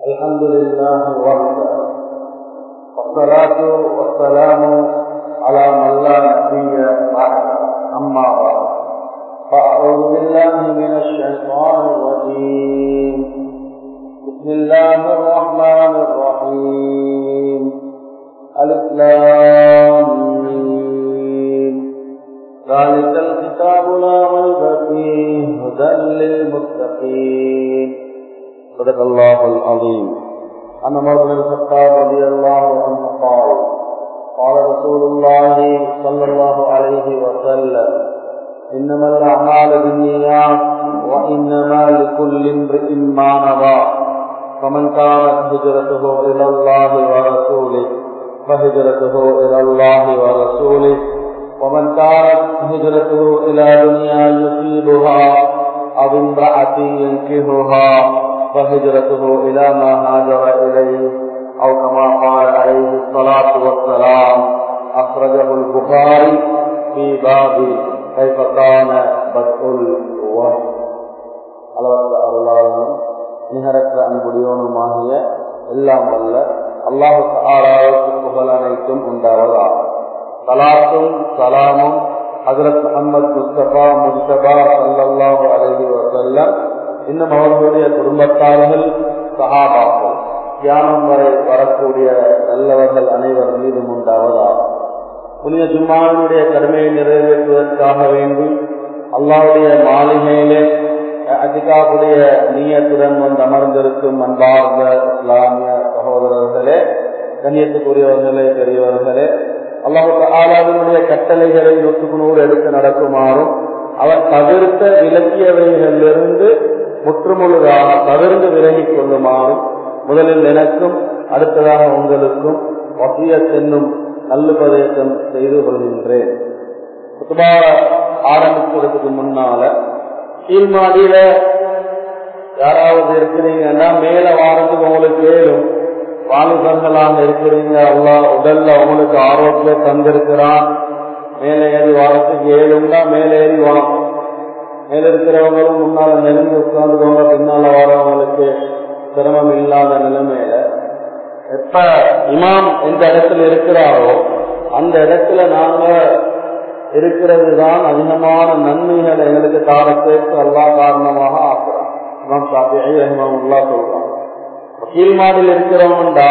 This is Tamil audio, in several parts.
الحمد لله وحده والصلاة والسلام على من لا نبي بعد أما بعد فأعوذ بالله من الشيطان الرجيم بسم الله الرحمن الرحيم الإسلام ذلك الكتاب لا ريب فيه هدى للمتقين صدق الله العظيم عن عمر بن الخطاب رضي الله عنه قال قال رسول الله صلى الله عليه وسلم انما الاعمال بالنيات وانما لكل امرئ ما نوى فمن كانت هجرته الى الله ورسوله فهجرته الى الله ورسوله ومن كانت هجرته الى دنيا يصيبها او امراه ينكهها فهجرته إلى ما هاجر إليه أو كما قال عليه الصلاة والسلام أخرجه البخاري في باب كيف كان بدء الوحي அளவற்ற அருளாளனும் நிகரற்ற அன்புடையோனுமாகிய எல்லாம் வல்ல அல்லாஹு ஆறாவுக்கு புகழ் அனைத்தும் உண்டாவதாகும் சலாத்தும் சலாமும் ஹசரத் முகமது முஸ்தபா முஸ்தபா சல்லாஹு அலஹி வசல்லம் இன்னும் அவர்களுடைய குடும்பத்தார்கள் சகாபாக்கள் தியானம் வரை வரக்கூடிய நல்லவர்கள் அனைவர் மீதும் உண்டாவதாகும் புனித ஜும்மாவினுடைய கடமையை நிறைவேற்றுவதற்காக வேண்டி அல்லாவுடைய மாளிகையிலே அதிகாவுடைய நீயத்துடன் வந்து அமர்ந்திருக்கும் அன்பார்ந்த இஸ்லாமிய சகோதரர்களே கண்ணியத்துக்குரியவர்களே பெரியவர்களே அல்லாஹு ஆலாவினுடைய கட்டளைகளை நூற்றுக்கு எடுத்து நடக்குமாறும் அவர் தவிர்த்த விலக்கியவைகளிலிருந்து முற்றுமுழுதாக தவிர்ந்து விலகிக் கொள்ளுமாறும் முதலில் எனக்கும் அடுத்ததாக உங்களுக்கும் வசியத் என்னும் நல்லுபதேசம் செய்து கொள்கின்றேன் ஆரம்பிக்கிறதுக்கு முன்னால கீழ்மாடியில யாராவது இருக்கிறீங்கன்னா மேல வாரத்துக்கு உங்களுக்கு ஏழும் வாலிபர்களாக இருக்கிறீங்க அல்லா உடல்ல உங்களுக்கு ஆரோக்கியம் தந்திருக்கிறான் மேலே ஏறி வாரத்துக்கு ஏழும்னா மேலே ஏறி வாங்க மேல இருக்கிறவங்களும் முன்னால நெருங்கி உட்கார்ந்துக்கோங்க பின்னால வரவங்களுக்கு சிரமம் இல்லாத நிலைமையில எப்ப இமாம் எந்த இடத்துல இருக்கிறாரோ அந்த இடத்துல நாங்க இருக்கிறது தான் அதிகமான நன்மைகள் எங்களுக்கு தாரத்திற்கு அல்லா காரணமாக ஆக்குறோம் இமாம் சாப்பியை ரஹ்மல்லா சொல்றோம் கீழ்மாடியில் இருக்கிறவங்கண்டா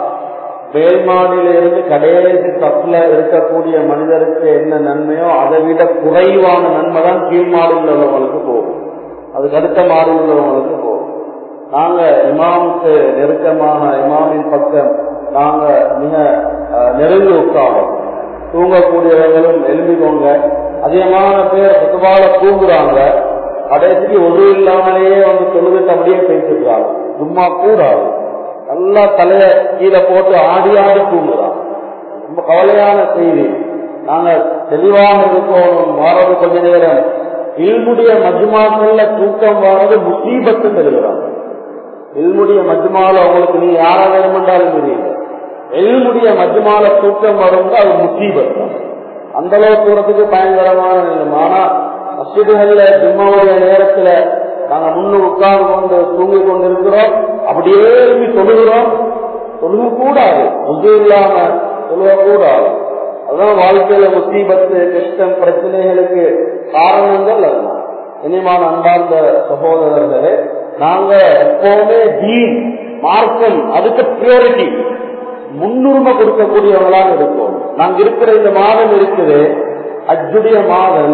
மேல் மாடியில இருந்து கடைசி தப்புல இருக்கக்கூடிய மனிதருக்கு என்ன நன்மையோ அதை விட குறைவான நன்மை தான் கீழ் மாடியில் உள்ளவங்களுக்கு போகும் அதுக்கு அடுத்த மாடியில் உள்ளவங்களுக்கு போகும் நாங்க இமாமுக்கு நெருக்கமான இமாமின் பக்கம் நாங்க மிக நெருங்கி உட்காரோம் தூங்கக்கூடியவர்களும் எழுதிக்கோங்க அதிகமான பேர் பொதுவாக தூங்குறாங்க கடைசிக்கு ஒரு இல்லாமலேயே வந்து தொழுதுட்டு அப்படியே பேசிடுறாங்க சும்மா கூடாது நல்லா தலைய கீழே போட்டு ஆடி ஆடி தூங்குறான் ரொம்ப கவலையான செய்தி நாங்க தெளிவாக இருக்கணும் வாரது கொஞ்ச நேரம் இல்முடைய மஜ்மாக்கள்ல தூக்கம் வர்றது முசீபத்து எழுதுறாங்க இல்முடைய மஜ்மால உங்களுக்கு நீ யாரா வேணுமென்றாலும் தெரியல எல்முடைய மஜ்மால தூக்கம் வரும் அது முசீபத்து அந்த அளவு தூரத்துக்கு பயங்கரமான நிலம் ஆனா மசிதுகள்ல ஜும்மாவுடைய நேரத்துல நாங்க முன்னு உட்கார்ந்து கொண்டு தூங்கி கொண்டிருக்கிறோம் அப்படியே எழுப்பி சொல்லுகிறோம் சொல்லுக கூடாது உது இல்லாம சொல்லுக கூடாது அதுதான் வாழ்க்கையில முசீபத்து கஷ்டம் பிரச்சனைகளுக்கு காரணங்கள் அதுதான் இனிமான அன்பார்ந்த சகோதரர்களே நாங்க எப்பவுமே தீன் மார்க்கம் அதுக்கு பிரியோரிட்டி முன்னுரிமை கொடுக்கக்கூடியவங்களாக இருக்கோம் நாங்க இருக்கிற இந்த மாதம் இருக்குது அஜுடைய மாதம்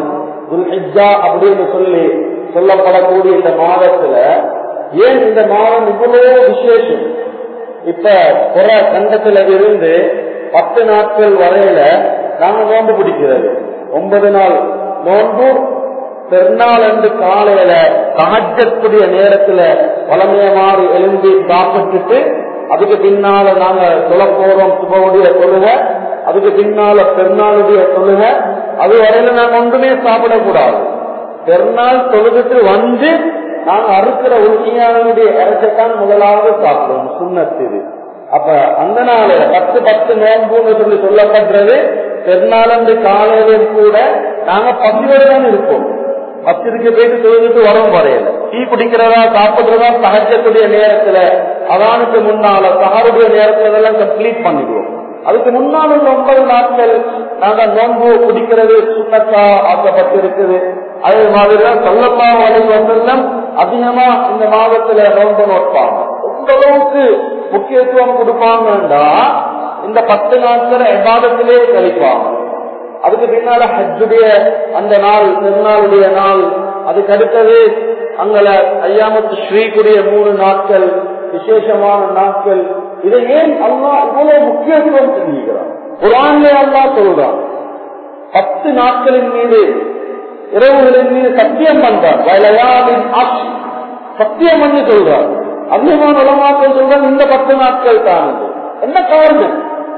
அப்படின்னு சொல்லி சொல்லப்படக்கூடிய இந்த மாதத்துல ஏன் இந்த மாதம் இவ்வளவு விசேஷம் இப்ப புற கண்டத்துல இருந்து பத்து நாட்கள் வரையில நாங்க நோன்பு பிடிக்கிறது ஒன்பது நாள் நோன்பு பெருநாள் அன்று காலையில காய்ச்சக்கூடிய நேரத்துல வளமைய மாறி எழும்பி சாப்பிட்டுட்டு அதுக்கு பின்னால நாங்க சொல்ல போறோம் சுபவுடைய தொழுக அதுக்கு பின்னால பெருநாளுடைய தொழுக அது வரையில நாங்க ஒன்றுமே சாப்பிடக்கூடாது பெருநாள் தொழுதுட்டு வந்து நாங்க அறுக்கிற உண்மையானுடைய இறைச்சத்தான் முதலாவது சாப்பிடுவோம் சுண்ணத்து இது அப்ப அந்த நாள் பத்து பத்து நோன்புன்னு சொல்லி சொல்லப்படுறது பெருநாளன்று காலையிலும் கூட நாங்க பசியோடு தான் இருப்போம் பத்திரிக்கை போயிட்டு தொழுதுட்டு வரோம் வரையில டீ குடிக்கிறதா சாப்பிடுறதா சகஜக்கூடிய நேரத்துல அதானுக்கு முன்னால சகருடைய நேரத்துல இதெல்லாம் கம்ப்ளீட் பண்ணிடுவோம் அதுக்கு முன்னால் உள்ள ஒன்பது நாட்கள் நாங்க நோன்பு குடிக்கிறது சுண்ணத்தா ஆக்கப்பட்டிருக்குது அதே மாதிரிதான் சொல்லப்பா வசல்லம் அதிகமா இந்த மாதத்துல நோன்பு நோட்பாங்க எந்த அளவுக்கு முக்கியத்துவம் கொடுப்பாங்கன்னா இந்த பத்து நாட்கள் எபாதத்திலே கழிப்பாங்க அதுக்கு பின்னால ஹஜ்ஜுடைய அந்த நாள் திருநாளுடைய நாள் அதுக்கு அடுத்தது அங்கல ஐயாமத்து ஸ்ரீக்குடைய மூணு நாட்கள் விசேஷமான நாட்கள் இதை ஏன் அல்லா இவ்வளவு முக்கியத்துவம் செஞ்சுக்கிறான் குரான்லே அல்லா சொல்றான் பத்து நாட்களின் மீது இரவுகளின் மீது சத்தியம் பண்றான் வயலையாவின் ஆட்சி சத்தியம் பண்ணி சொல்றான் அதிகமான உலமாக்கள் சொல்றான் இந்த பத்து நாட்கள் தான் இது. என்ன காரணம்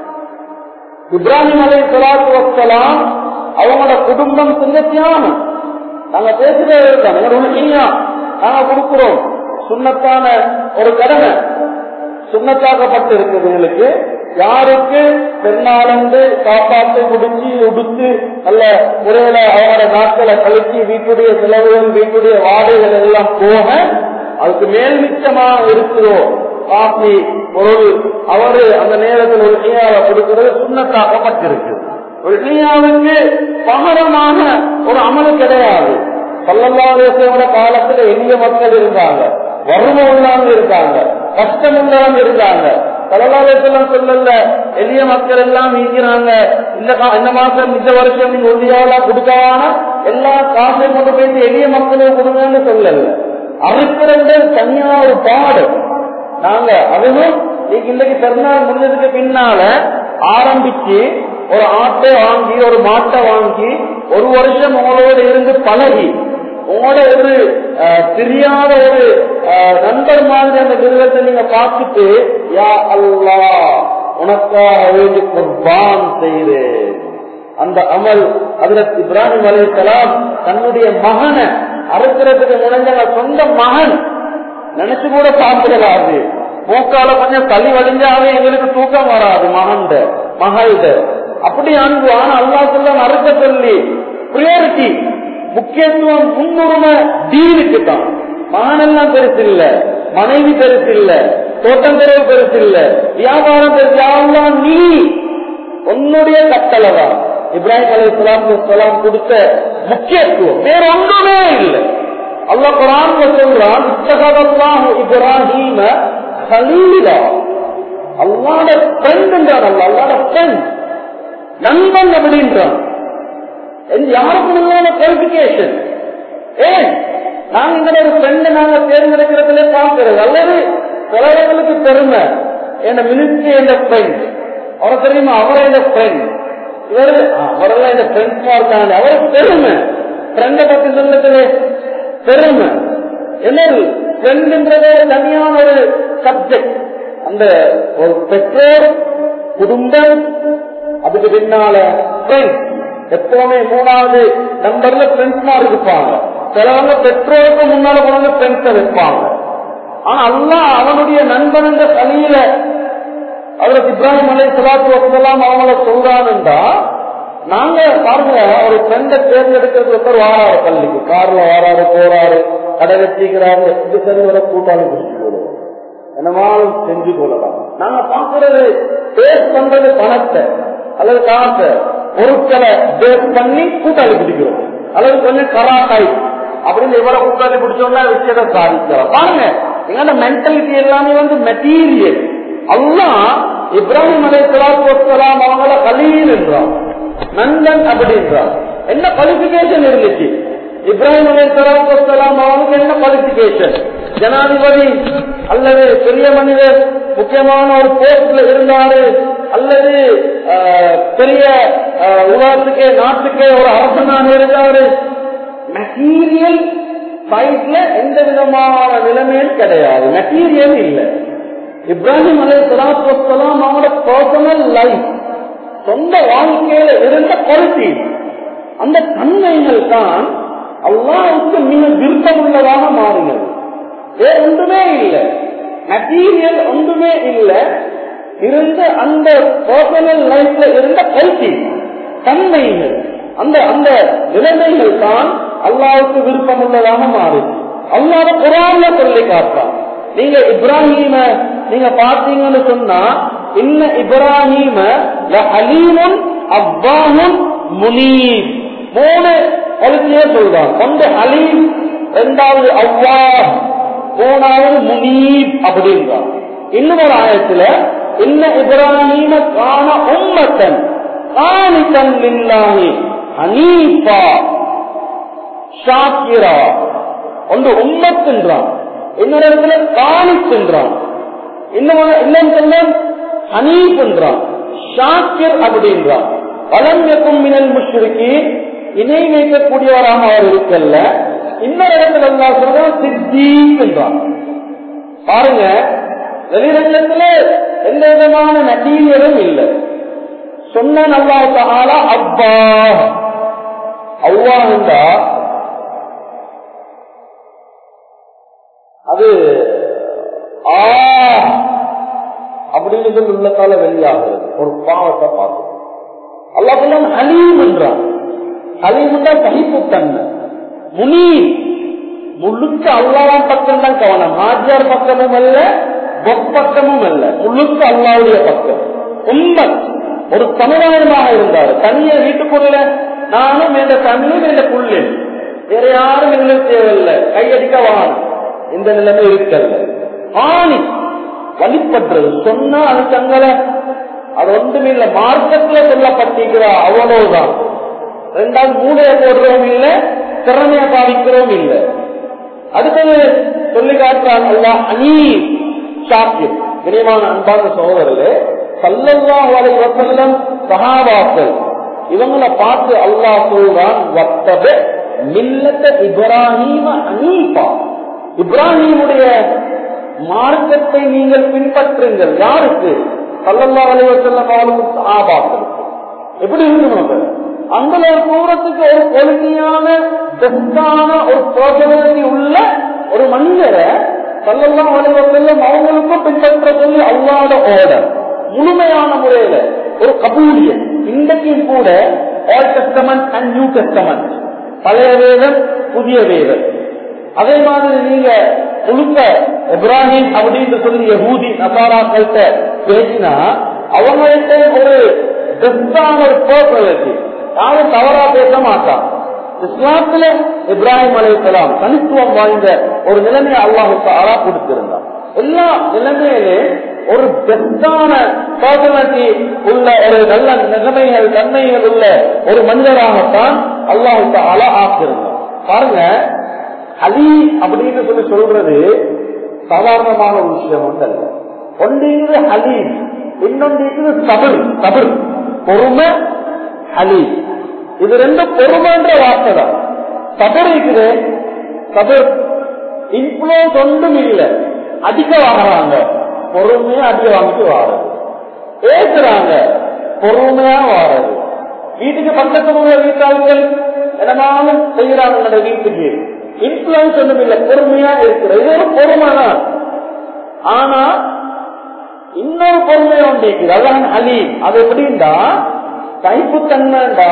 இப்ராஹிம் அலை சலாத்து வசலாம் அவங்களோட குடும்பம் செஞ்ச தியானம் நாங்க பேசுறது தான் நாங்க கொடுக்கிறோம் சுண்ணத்தான ஒரு கடமை சுண்ணத்தாக்கப்பட்டு இருக்குதுங்களுக்கு யாருக்கு பெண்ணாளந்து சாப்பாட்டு குடிச்சு உடுத்து நல்ல முறையில அவங்களோட நாட்களை கழிச்சு வீட்டுடைய செலவுகள் வீட்டுடைய வாடகைகள் எல்லாம் போக அதுக்கு மேல் மிச்சமா இருக்குதோ காஃபி பொருள் அவரு அந்த நேரத்தில் ஒரு நீயாவை கொடுக்கிறது சுண்ணத்தாக்கப்பட்டிருக்கு ஒரு நீயாவுக்கு பகரமான ஒரு அமல் கிடையாது பல்லல்லாதேசோட காலத்துல எளிய மக்கள் இருந்தாங்க வறுமை உள்ளவங்க இருக்காங்க கஷ்டம் உள்ளவங்க இருந்தாங்க பல்லல்லாதேசம் சொல்லல எளிய மக்கள் எல்லாம் இருக்கிறாங்க இந்த கா- இந்த மாசம் இந்த வருஷம் நீங்க ஒன்றியாவா கொடுக்கவான எல்லா காசையும் கொண்டு போயிட்டு எளிய மக்களுக்கு கொடுங்கன்னு சொல்லல அறுக்கிறது தனியா ஒரு பாடு நாங்க அதுவும் இன்னைக்கு இன்னைக்கு பெருநாள் முடிஞ்சதுக்கு பின்னால ஆரம்பிச்சு ஒரு ஆட்டை வாங்கி ஒரு மாட்டை வாங்கி ஒரு வருஷம் உங்களோட இருந்து பழகி உங்களோட ஒரு அஹ், தெரியாத ஒரு அஹ், நண்பர் மாதிரி அந்த மிருகத்தை நீங்க பார்த்துட்டு யா அல்லா உனக்காக வேண்டி குர்பான் செய்கிறேன் அந்த அமல் ஹஜரத் இப்ராஹிம் அலைஹிஸ்ஸலாம் தன்னுடைய மகனை அறுக்கிறதுக்கு முனைஞ்ச சொந்த மகன் நினைச்சு கூட பார்த்துடலாது மூக்கால கொஞ்சம் தள்ளி வடிஞ்சாவே எங்களுக்கு தூக்கம் வராது மகன்ட மகள்ட அப்படி அன்பு ஆனா அல்லா சொல்ல அறுக்க சொல்லி பிரியாரிட்டி முக்கியத்துவம் முன்னுரிமை தீனுக்கு தான் மகன் எல்லாம் பெருசு இல்ல மனைவி பெருசு இல்ல தோட்டம் தெருவு பெருசு இல்ல வியாபாரம் பெருசு யாரெல்லாம் நீ உன்னுடைய கட்டளை இப்ராஹிம் அலி சலாம் கொடுத்த முக்கியத்துவம் வேற ஒன்றுமே இல்லை அல்லாஹ் குரான் சொல்றான் இத்தகதல்லாஹு இப்ராஹீம கலீலா அல்லாட ஃப்ரெண்ட் என்றான் அல்ல அல்லாட ஃப்ரெண்ட் நண்பன் அப்படின்றான் எந்த யாருக்கும் இல்லாத குவாலிபிகேஷன் ஏன் நாங்க இந்த ஒரு ஃப்ரெண்ட் நாங்க தேர்ந்தெடுக்கிறதுல பார்க்கிறது அல்லது சிலவர்களுக்கு பெருமை என்ன மினிஸ்ட்ரி என்ற ஃப்ரெண்ட் அவரை தெரியுமா அவரை இந்த ஃப்ரெண்ட் இவரு ஆ, அவரெல்லாம் இந்த ஃப்ரெண்ட்ஸ் இருக்காங்க அவருக்கு பெருமை ஃப்ரெண்டை பத்தி சொல்லத்துல பெருமை என்னது ஃப்ரெண்ட்ன்றதே தனியான ஒரு சப்ஜெக்ட் அந்த ஒரு பெற்றோர் குடும்பம் அதுக்கு பின்னால ஃப்ரெண்ட்ஸ் எப்பவுமே மூணாவது நம்பர்ல ஃப்ரெண்ட்ஸ்மா இருப்பாங்க சிலவங்க பெற்றோருக்கு முன்னால கொண்டு ஃப்ரெண்ட்ஸை வைப்பாங்க ஆனா அல்லாஹ் அவனுடைய நண்பன் என்ற கலியில அவருக்கு இப்ராஹிம் அலை சலாத்து வசலாம் அவங்கள சொல்றான்டா நாங்க பாருங்க ஒரு ஃப்ரெண்டை தேர்ந்தெடுக்கிறது ஒருத்தர் வாராரு பள்ளிக்கு கார்ல வாராரு போறாரு கடை வச்சுக்கிறாரு இது சரி வர கூட்டாளி பிடிச்சு போடுவோம் என்னமாலும் செஞ்சு கொள்ளலாம் நாங்க பாக்குறது பேஸ் பண்றது பணத்தை அல்லது காசை பொருட்களை பேஸ் பண்ணி கூட்டாளி பிடிக்கிறோம் அல்லது கொஞ்சம் கராட்டாய் அப்படின்னு இவரை கூட்டாளி பிடிச்சோம்னா விஷயத்தை சாதிக்கலாம் பாருங்க எங்களோட மென்டாலிட்டி எல்லாமே வந்து மெட்டீரியல் அல்லாஹ் இப்ராஹிம் அலை சலாத்து வசலாம் அவங்கள கலீல் என்றான் நண்பன் அப்படின்றான் என்ன குவாலிபிகேஷன் இருந்துச்சு இப்ராஹிம் அலை சலாத்து வசலாம் அவங்களுக்கு என்ன குவாலிபிகேஷன் ஜனாதிபதி அல்லது பெரிய மனிதர் முக்கியமான ஒரு போஸ்ட்ல இருந்தாரு அல்லது ஆஹ், பெரிய ஆஹ், உலகத்துக்கே நாட்டுக்கே ஒரு அரசனாக இருந்தாரு மெட்டீரியல் சைட்ல எந்த விதமான நிலைமையும் கிடையாது மெட்டீரியல் இல்லை இப்ராஹிம் அலை சலாத்து வசலாம் அவங்களோட பர்சனல் லைஃப் சொந்த வாழ்க்கையில இருந்த குவாலிட்டி அந்த தன்மைகள் தான் அல்லாவுக்கு மிக விருப்பமுள்ளதாக மாறினது வேற ஒன்றுமே இல்லை மெட்டீரியல் ஒன்றுமே இல்லை இருந்த அந்த பர்சனல் லைஃப்ல இருந்த குவாலிட்டி தன்மைகள் அந்த அந்த நிலைமைகள் தான் அல்லாவுக்கு விருப்பமுள்ளதாக மாறுது அல்லாத குரான்ல சொல்லி காட்டுறான் நீங்க இப்ராஹீம நீங்க பாத்தீங்கன்னு சொன்னா இன்ன இப்ராஹீம அலீமுன் அவ்வாஹும் முனீப் மூணு எழுதியே சொல்றான் ஒன்று அலீம் இரண்டாவது அவ்வா மூணாவது முனீப் அப்படின்றான் இன்னும் ஒரு ஆயத்துல இன்ன இப்ராஹீம காண உம்மத்தன் காணித்தன் இல்லாஹி ஹனீஃபா ஷாக்கிரா ஒன்று உம்மத்துன்றான் இன்னொரு இடத்துல காணித்துன்றான் இன்னும் இன்னும் சொன்ன ஹனீப் என்றான் ஷாக்கிர் அப்படின்றான் வளம் எக்கும் மினல் முஷ்ரிக்கு இணை வைக்கக்கூடியவராக அவர் இருக்கல்ல இன்னொரு இடத்துல எல்லாம் சொல்றான் சித்தீக் என்றான் பாருங்க வெளிரங்கத்துல எந்த விதமான நட்டீரியலும் இல்லை சொன்ன நல்லா ஆளா அப்பா அவ்வா என்றா அது ஆ அப்படின்னு சொல்லி உள்ளத்தால வெளியாகிறது ஒரு பாவத்தை பார்க்கும் அல்லா சொல்ல ஹலீம் என்றான் ஹலீம் என்றால் சகிப்புத்தன்மை முனி முழுக்க அல்லாவின் பக்கம் தான் கவனம் ஆஜியார் பக்கமும் அல்ல பக்கமும் அல்ல முழுக்க அல்லாவுடைய பக்கம் உண்மை ஒரு சமுதாயமாக இருந்தார் தனிய வீட்டுக்குள்ள நானும் எந்த தமிழும் எந்த புள்ளேன் வேற யாரும் எங்களுக்கு தேவையில்லை கையடிக்க வாங்க இந்த நிலைமை இருக்கல்ல ஆணி வழிபடுறது சொன்னா அது தங்களை அது ஒன்றும் இல்லை மார்க்கத்துல சொல்லப்பட்டிருக்கிறா அவ்வளவுதான் ரெண்டாவது மூளைய போடுறோம் இல்ல திறமைய பாவிக்கிறோம் இல்ல அடுத்தது சொல்லி காட்டுறான் அல்லா அனீ சாக்கியம் இனியமான அன்பான சகோதரர்களே சல்லல்லா வலை வசல்லம் சகாபாக்கள் இவங்களை பார்த்து அல்லாஹ் சொல்றான் வத்தப மில்லத்த இப்ராஹீம அனீபா இப்ராஹிமுடைய மார்க்கத்தை நீங்கள் பின்பற்றுங்கள் யாருக்கு சல்லல்லா வலை வசல்லம் அவர்களும் சகாபாக்களுக்கு எப்படி இருக்கணும் அந்த தூரத்துக்கு ஒரு கொள்கையான பெஸ்டான ஒரு பர்சனாலிட்டி உள்ள ஒரு மனிதரை சல்லல்லா வலைவசல்லம் அவங்களுக்கும் பின்பற்ற சொல்லி அல்லாத ஓர்டர் முழுமையான முறையில ஒரு கபூலியன் இன்றைக்கும் கூட old testament and new testament பழைய வேதம் புதிய வேதம் அதே மாதிரி நீங்க முழுக்க இப்ராஹிம் அப்படின்னு சொல்லி யகூதி நசாராக்கள்கிட்ட பேசினா அவங்கள்ட்ட ஒரு பெஸ்டான ஒரு பர்சனாலிட்டி யாரும் தவறா பேச மாட்டான் இஸ்லாத்துல இப்ராஹிம் அலைக்கலாம் தனித்துவம் வாய்ந்த ஒரு நிலைமையை அல்லாஹுக்கு ஆளா கொடுத்திருந்தான் எல்லா நிலைமையிலே ஒரு பெஸ்டான பர்சனாலிட்டி உள்ள ஒரு நல்ல நிலைமைகள் தன்மைகள் உள்ள ஒரு மனிதராகத்தான் அல்லாஹுக்கு ஆளா ஆக்கியிருந்தான் பாருங்க அலி அப்படின்னு சொல்லி சொல்றது சாதாரணமான ஒரு விஷயம் ஒன்றல்ல ஒன்றுங்கிறது அலி இன்னொன்று சபர் சபர் பொறுமை அலி இது ரெண்டு பொறுமைன்ற வார்த்தை தான் சபர் இருக்குது சபர் இன்ஃபுளுன்ஸ் ஒன்றும் இல்லை அதிக வாங்குறாங்க பொறுமையா அதிக வாங்கிட்டு வாரது பேசுறாங்க பொறுமையா வாரது வீட்டுக்கு பக்கத்துல உள்ள வீட்டாளர்கள் என்னமாலும் செய்யறாங்க வீட்டுக்கு இன்ஃபுளுன்ஸ் ஒன்றும் இல்லை பொறுமையா இருக்கிறது இது ஒரு பொறுமை தான் ஆனா இன்னொரு பொறுமை ஒன்று இருக்குது அதான் அலி அது எப்படின்னா கைப்புத்தன்மைண்டா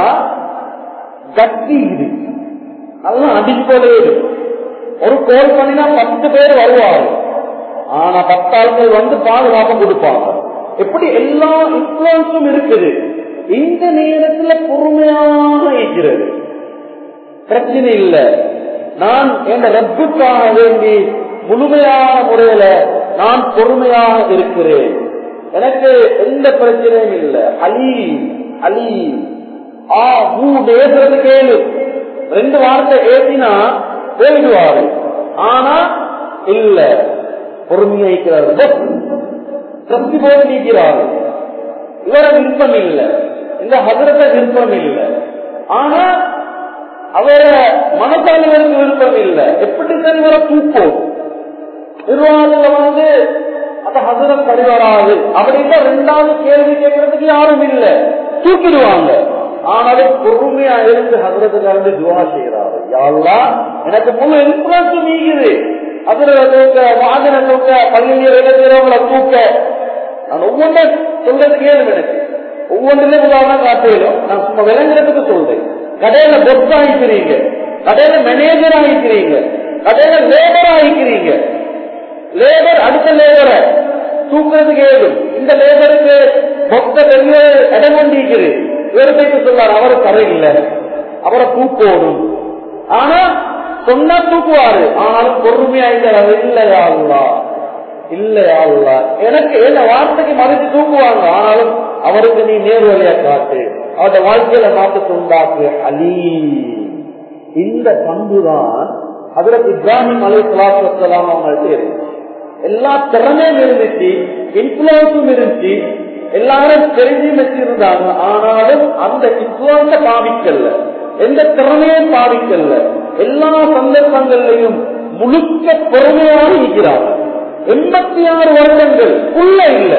கத்தி இது நல்லா அடிச்சு போலே இருக்கு ஒரு கோல் பண்ணினா பத்து பேர் வருவாங்க ஆனா பத்தாள்கள் வந்து பாதுகாப்பு கொடுப்பாங்க எப்படி எல்லா இன்ஃபுளுன்ஸும் இருக்குது இந்த நேரத்துல பொறுமையாக இருக்கிறது பிரச்சனை இல்லை நான் என் ரப்புக்காக வேண்டி முழுமையான முறையில நான் பொறுமையாக இருக்கிறேன் எனக்கு எந்த பிரச்சனையும் இல்லை அலி அலி ஆ மூ பேசுறது கேளு ரெண்டு வார்த்தை ஏத்தினா போயிடுவாரு ஆனா இல்ல பொறுமையா இருக்கிறாரு சக்தி போட்டு நீக்கிறாரு இவர விருப்பம் இல்லை இந்த ஹசரத்தை விருப்பம் இல்லை ஆனா அவர மனசாளிகளுக்கு விருப்பம் இல்லை எப்படி சரி இவரை தூப்போம் நிர்வாகத்துல வந்து அந்த ஹசரத் சரி வராது அப்படின்னா ரெண்டாவது கேள்வி கேட்கறதுக்கு யாரும் இல்லை தூக்கிடுவாங்க ஆனாலும் பொறுமையா இருந்து ஹசரத்துக்கு இருந்து துவா செய்யறாரு யாரெல்லாம் எனக்கு முழு இன்ஃபுளுன்ஸ் நீங்குது அதுல தூக்க வாகன தூக்க பள்ளியில வேலை செய்யறவங்களை தூக்க நான் ஒவ்வொன்றும் சொல்றது கேளு எனக்கு ஒவ்வொன்றிலும் உதாரணம் காட்டிலும் நான் சும்மா விளங்குறதுக்கு சொல்றேன் கடையில பொஸ் ஆகிக்கிறீங்க கடையில மேனேஜர் ஆகிக்கிறீங்க கடையில லேபர் ஆகிக்கிறீங்க லேபர் அடுத்த லேபரை தூக்குறதுக்கு ஏதும் இந்த லேபருக்கு மொத்த வெளியே இடம் கொண்டிருக்குது இவர் போயிட்டு சொன்னார் அவரு தரை இல்லை அவரை தூக்கோடும் ஆனா சொன்னா தூக்குவாரு ஆனாலும் பொறுமையா இருக்கிறார் இல்லையா அல்லா இல்லையா அல்லா எனக்கு என்ன வார்த்தைக்கு மறைச்சு தூக்குவாங்க ஆனாலும் அவருக்கு நீ நேர் வழியா காட்டு அவருடைய வாழ்க்கையில மாற்றத்தை உண்டாக்கு அலி இந்த பண்புதான் அதற்கு இப்ராஹிம் அலி சலாத்துலாம் அவங்கள்ட்ட இருந்துச்சு எல்லா திறமையும் இருந்துச்சு இன்ஃபுளுன்ஸும் இருந்துச்சு எல்லாரும் தெரிஞ்சு வச்சிருந்தாங்க ஆனாலும் அந்த இன்ஃபுளுன்ஸ பாவிக்கல எந்த திறமையும் பாவிக்கல எல்லா சந்தர்ப்பங்கள்லையும் முழுக்க பொறுமையாக இருக்கிறாங்க எண்பத்தி ஆறு வருடங்கள் உள்ள இல்ல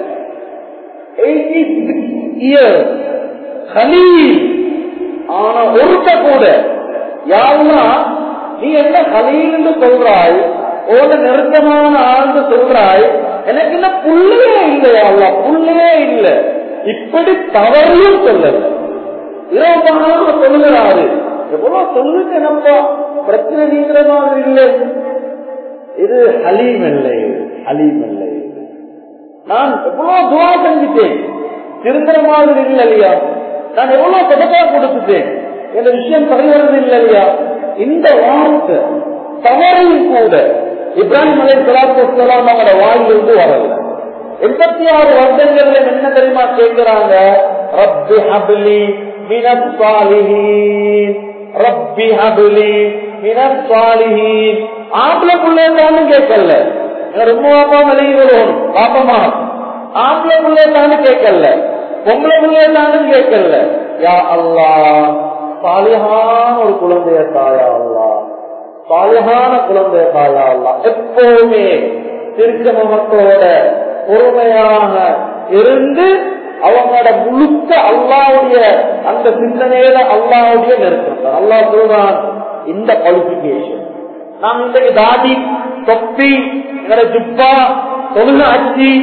ஆனா ஒருத்த கூட யாருன்னா நீ என்ன ஹலீல்னு சொல்றாய் ஓட நெருக்கமான ஆழ்ந்து சொல்றாய் எனக்கு என்ன புள்ளையே இல்லையா அல்ல புள்ளையே இல்லை இப்படி தவறையும் சொல்லல இரவு சொல்லுகிறாரு எவ்வளவு சொல்லுங்க என்னப்பா பிரச்சனை நீங்கிற மாதிரி இல்லை இது ஹலீம் இல்லை ஹலீம் இல்லை நான் எவ்வளவு துவா செஞ்சுட்டேன் திருந்துற மாதிரி இல்லை இல்லையா நான் எவ்வளவு தொடக்கா கொடுத்துட்டேன் இந்த விஷயம் சரிவரது இல்லை இல்லையா இந்த வார்த்தை தவறையும் கூட இப்ராஹிம் அலை சலாத்து அவங்களோட வாயிலிருந்து வரல எண்பத்தி ஆறு வருடங்கள்ல என்ன தெரியுமா கேட்கிறாங்க ரப்பி ஹபிலி மினத் சாலிஹீன் ரப்பி ஹபிலி மினத் சாலிஹீன் ஆம்பளை பிள்ளைன்னு கேட்கல ரொம்ப பாப்பா விலகி விடுவோம் பாப்பமா ஆம்பளை பிள்ளைன்னு கேட்கல பொம்பளை பிள்ளைன்னு கேட்கல யா அல்லா சாலிஹான ஒரு குழந்தைய தாயா அல்லா சாலிஹான குழந்தைய தாயா அல்லா எப்பவுமே திருச்ச மக்களோட பொறுமையாக இருந்து அவங்களோட முழுக்க அல்லாவுடைய அந்த சிந்தனையில அல்லாவுடைய நெருக்கம் அல்லா சொல்றான் இந்த குவாலிபிகேஷன் நாம் இன்றைக்கு தாடி தொப்பி எங்களோட ஜுப்பா தொழுக அச்சி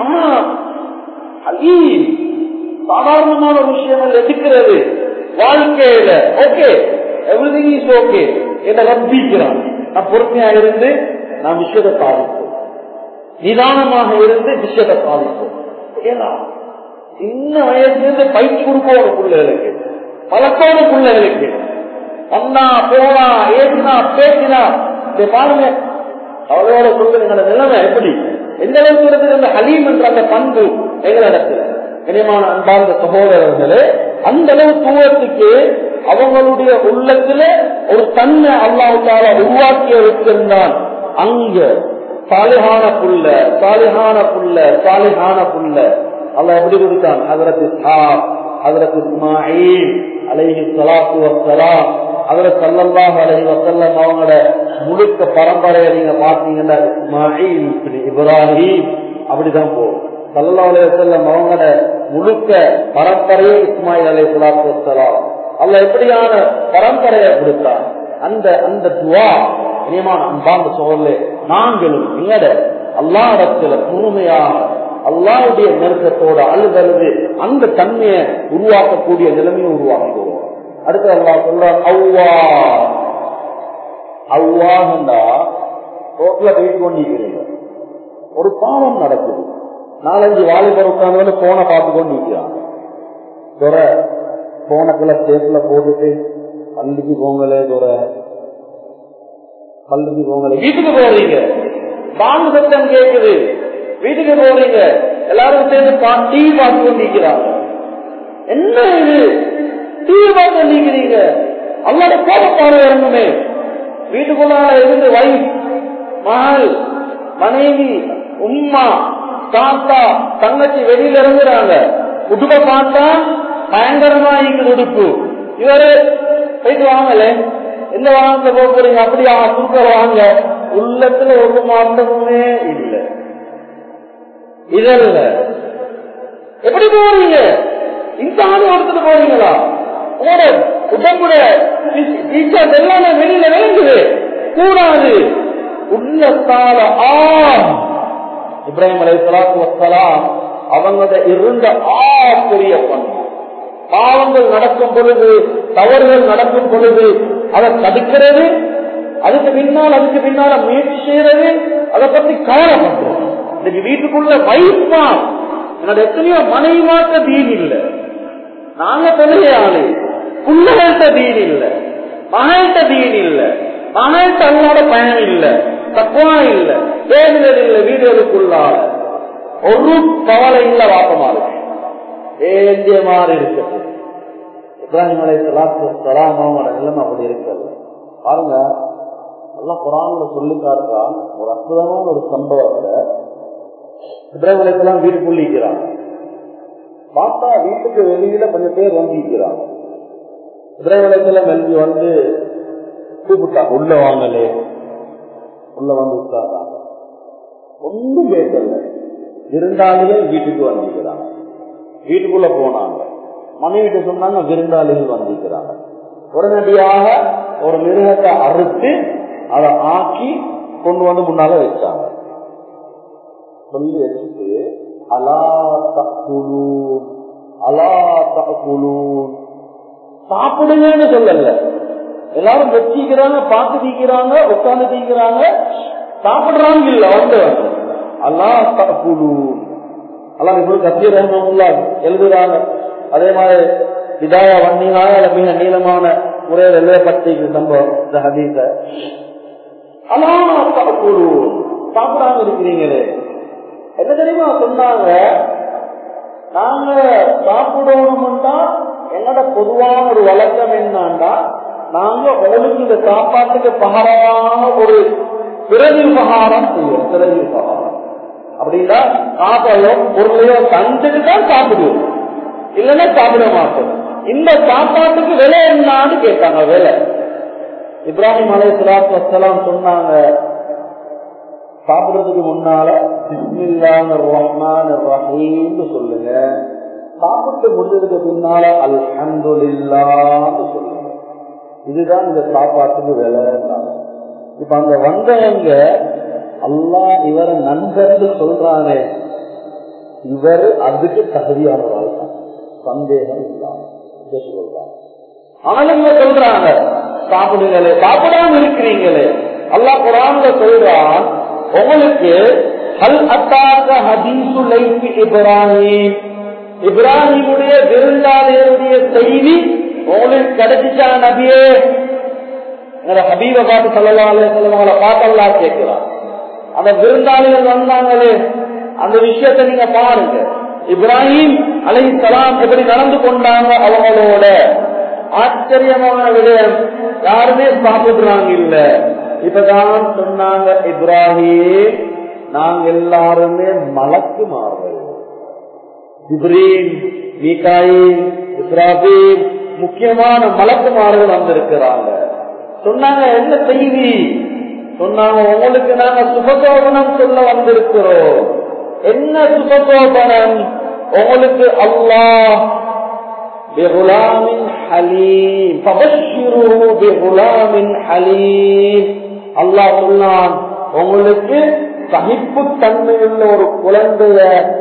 சாதாரணமான விஷயங்கள் எதுக்கிறது வாழ்க்கையில ஓகே எவ்ரிதிங் இஸ் ஓகே என்ன ரப்பிக்கிறான் நான் பொறுமையா இருந்து நான் விஷயத்தை சாதிப்போம் நிதானமாக இருந்து விஷயத்தை சாதிப்போம் ஏன்னா சின்ன வயசுலேருந்து பயிற்சி கொடுப்போம் பிள்ளைகளுக்கு பழக்கோட பிள்ளைகளுக்கு அண்ணா போனா ஏசினா பேசினா இதை பாருங்க அவளோட சொல்லுங்க நிலைமை எப்படி எந்த அளவுக்கு இருக்குது அந்த ஹலீம் என்ற அந்த பண்பு எங்களிடத்துல கனியமான அன்பார்ந்த சகோதரர்களே அந்த அளவு தூரத்துக்கு அவங்களுடைய உள்ளத்துல ஒரு தன்மை அல்லாவுக்கால உருவாக்கிய வச்சிருந்தான் அங்க சாலிஹான புல்ல சாலிஹான புல்ல சாலிஹான புல்ல அல்ல எப்படி கொடுத்தான் அதற்கு சாப் அதற்கு இஸ்மாயில் அலைஹி சலாத்து வசலாம் அதுல சல்லல்லாஹ் அலைஹி வசல்லம் அவங்களோட முழுக்க பரம்பரையை நீங்க பாத்தீங்கன்னா இஸ்மாயில் இப்ராஹிம் அப்படிதான் போகும் சல்லா அலைஹி வசல்லம் அவங்களோட முழுக்க பரம்பரையே இஸ்மாயில் அலை சலாத்து வசலாம் அல்ல எப்படியான பரம்பரையை கொடுத்தான் அந்த அந்த துவா இனியமான அன்பாந்த சோழலே நாங்களும் எங்கட அல்லா இடத்துல பொறுமையாக அல்லாவுடைய நெருக்கத்தோட அழுதழுது அந்த தன்மையை உருவாக்கக்கூடிய நிலைமையை உருவாக்குவோம் அடுத்து அல்லா சொல்ற அவ்வா அவ்வாஹா ரோட்ல போயிட்டு கொண்டிருக்கிறீங்க ஒரு பாவம் நடக்குது நாலஞ்சு வாலிபர் உட்கார்ந்து போனை பார்த்து கொண்டிருக்கிறாங்க துறை போனக்குள்ள சேத்துல போட்டுட்டு பள்ளிக்கு போங்களே துறை பள்ளிக்கு போங்களே வீட்டுக்கு போறீங்க பாம்பு சத்தம் கேட்குது வீட்டுக்கு போறீங்க எல்லாரும் சேர்ந்து டிவி பார்த்து கொண்டிருக்கிறாங்க என்ன இது டிவி பார்த்து கொண்டிருக்கிறீங்க அல்லாத கோபப்பாடு இறங்குமே வீட்டுக்குள்ளார இருந்து வைஃப் மகள் மனைவி உம்மா தாத்தா தங்கச்சி வெளியில இறங்குறாங்க உடுப்ப பார்த்தா பயங்கரமா இருக்குது உடுப்பு இவரு போயிட்டு வாங்கலே எந்த வாகனத்தை போக போறீங்க அப்படியா சுருக்க வாங்க உள்ளத்துல ஒரு மாற்றமுமே இல்லை இதல்ல எப்படி போறீங்க இந்த ஆணு எடுத்துட்டு போறீங்களா உங்களோட உடம்புட டீச்சர்ஸ் எல்லாமே வெளியில விளங்குது கூடாது உள்ளத்தால ஆம் இப்ராஹிம் அலை சலாத்து வசலாம் அவங்களோட இருந்த ஆ பெரிய பண்பு பாவங்கள் நடக்கும் பொழுது தவறுகள் நடக்கும் பொழுது அதை தடுக்கிறது அதுக்கு பின்னால் அதுக்கு பின்னால முயற்சி செய்யறது அதை பத்தி கவலைப்படுறோம் இன்னைக்கு வீட்டுக்குள்ள வைஃபா என்னோட எத்தனையோ மனைவி மாற்ற தீன் இல்ல நாங்க தொழிலே ஆளு புள்ளகள்கிட்ட தீன் இல்ல மகள்கிட்ட தீன் இல்ல மகள்கிட்ட அவங்களோட பயன் இல்ல தக்குவா இல்ல தேடுதல் இல்ல வீடுகளுக்குள்ளால ஒரு கவலை இல்ல வாப்பமா இருக்கு வேண்டிய மாதிரி இருக்குது இப்ராஹிம் அலை சலாத்து சலாமாவோட நிலைமை அப்படி இருக்கிறது பாருங்க நல்லா குரான்ல சொல்லி காட்டுறான் ஒரு அற்புதமான ஒரு சம்பவத்தை இப்ராஹிம் அலைக்கெல்லாம் வீட்டுக்குள்ளிக்கிறாங்க பார்த்தா வீட்டுக்கு வெளியில கொஞ்சம் பேர் வந்திக்கிறாங்க இப்ராஹிம் அலைக்கெல்லாம் வெளியே வந்து கூப்பிட்டாங்க உள்ள வாங்கலே உள்ள வந்து உட்கார்றாங்க ஒன்றும் பேசல விருந்தாளிகள் வீட்டுக்கு வந்திருக்கிறாங்க வீட்டுக்குள்ள போனாங்க மனைவிட்டு சொன்னாங்க விருந்தாளிகள் வந்திருக்கிறாங்க உடனடியாக ஒரு மிருகத்தை அறுத்து அதை ஆக்கி கொண்டு வந்து முன்னால வச்சாங்க சொல்லி வச்சுட்டு அலா தக்குலூன் அலா தக்குலூன் சாப்பிடுங்கன்னு சொல்லல எல்லாரும் வச்சிக்கிறாங்க பார்த்து தீக்கிறாங்க உட்கார்ந்து தீக்கிறாங்க சாப்பிடுறாங்க இல்ல வந்து அல்லா தக்குலூன் அல்லா இப்படி கத்தீர் ரஹமுல்லா எழுதுறாங்க அதே மாதிரி விதாயா வன்னினால மிக நீளமான முறையில் எழுதப்பட்டிருக்கு சம்பவம் இந்த ஹதீஸ அல்லா தக்குலூன் சாப்பிடாம இருக்கிறீங்களே என்ன தெரியுமா சொன்னாங்க நாங்க சாப்பிடணும்னா என்னோட பொதுவான ஒரு வழக்கம் என்னன்னா நாங்க உங்களுக்கு இந்த சாப்பாட்டுக்கு பகரமான ஒரு பிறகு பகாரம் செய்வோம் பிறகு பகாரம் அப்படின்னா சாப்பாடோ பொருளையோ தந்துட்டு தான் சாப்பிடுவோம் இல்லைன்னா சாப்பிட மாட்டோம் இந்த சாப்பாட்டுக்கு விலை என்னான்னு கேட்டாங்க விலை இப்ராஹிம் அலை சலாத்து வசலாம் சொன்னாங்க சாப்பிடுறதுக்கு முன்னால பிஸ்மில்லான ரஹ்மான் ரஹீம்னு சொல்லுங்க சாப்பிட்டு முடிஞ்சதுக்கு பின்னால அல்ஹம்துலில்லான்னு சொல்லுங்க இதுதான் இந்த சாப்பாட்டுக்கு வேலை இப்ப அங்க வந்தவங்க அல்லா இவரை நண்பர்னு சொல்றானே இவர் அதுக்கு தகுதியானவரால் தான் சந்தேகம் இல்லாம சொல்றாங்க ஆனாலும் சொல்றாங்க சாப்பிடுங்களே சாப்பிடாம இருக்கிறீங்களே அல்லா குரான்ல சொல்றான் உங்களுக்கு ஹல் அத்தாக்க ஹதீசு லைஃப் இப்ராஹிம் இப்ராஹிமுடைய விருந்தாளியருடைய செய்தி உங்களுக்கு கிடைச்சிச்சா நபியே ஹபீப பார்த்து சொல்லலாலே சொல்லவங்களை பார்த்தல்லா கேட்கிறான் அந்த விருந்தாளிகள் வந்தாங்களே அந்த விஷயத்தை நீங்க பாருங்க இப்ராஹிம் அலை சலாம் எப்படி நடந்து கொண்டாங்க அவங்களோட ஆச்சரியமான விடயம் யாருமே சாப்பிடுறாங்க இல்ல இப்பதான் சொன்னாங்க இப்ராஹிம் நாங்க எல்லாருமே மலக்கு மாறுவோம் இப்ரீம் மீகாயில் இப்ராஹிம் முக்கியமான மலக்குமார்கள் வந்திருக்கிறாங்க சொன்னாங்க என்ன செய்தி சொன்னாங்க உங்களுக்கு நாங்க சுபசோபனம் சொல்ல வந்திருக்கிறோம் என்ன சுபசோபனம் உங்களுக்கு அல்லாஹ் بغلام حليم فبشروه بغلام حليم அல்லாஹ் சொன்னான் உங்களுக்கு சகிப்பு தன்மையுள்ள ஒரு குழந்தைய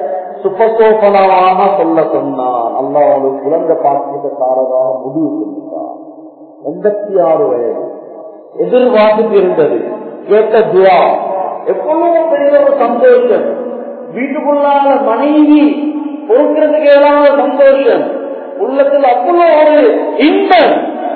சுபசோபனமாக சொல்ல சொன்னான் அல்லாஹ் ஒரு குழந்தை பாக்கியத்தாரதாக முடிவு செஞ்சான் எண்பத்தி ஆறு வயது எதிர்பார்த்து இருந்தது கேட்ட துவா எவ்வளவு பெரிய ஒரு சந்தோஷம் வீட்டுக்குள்ளான மனைவி பொறுக்கிறதுக்கு ஏதாவது சந்தோஷம் உள்ளத்தில் அவ்வளவு ஒரு இன்பம்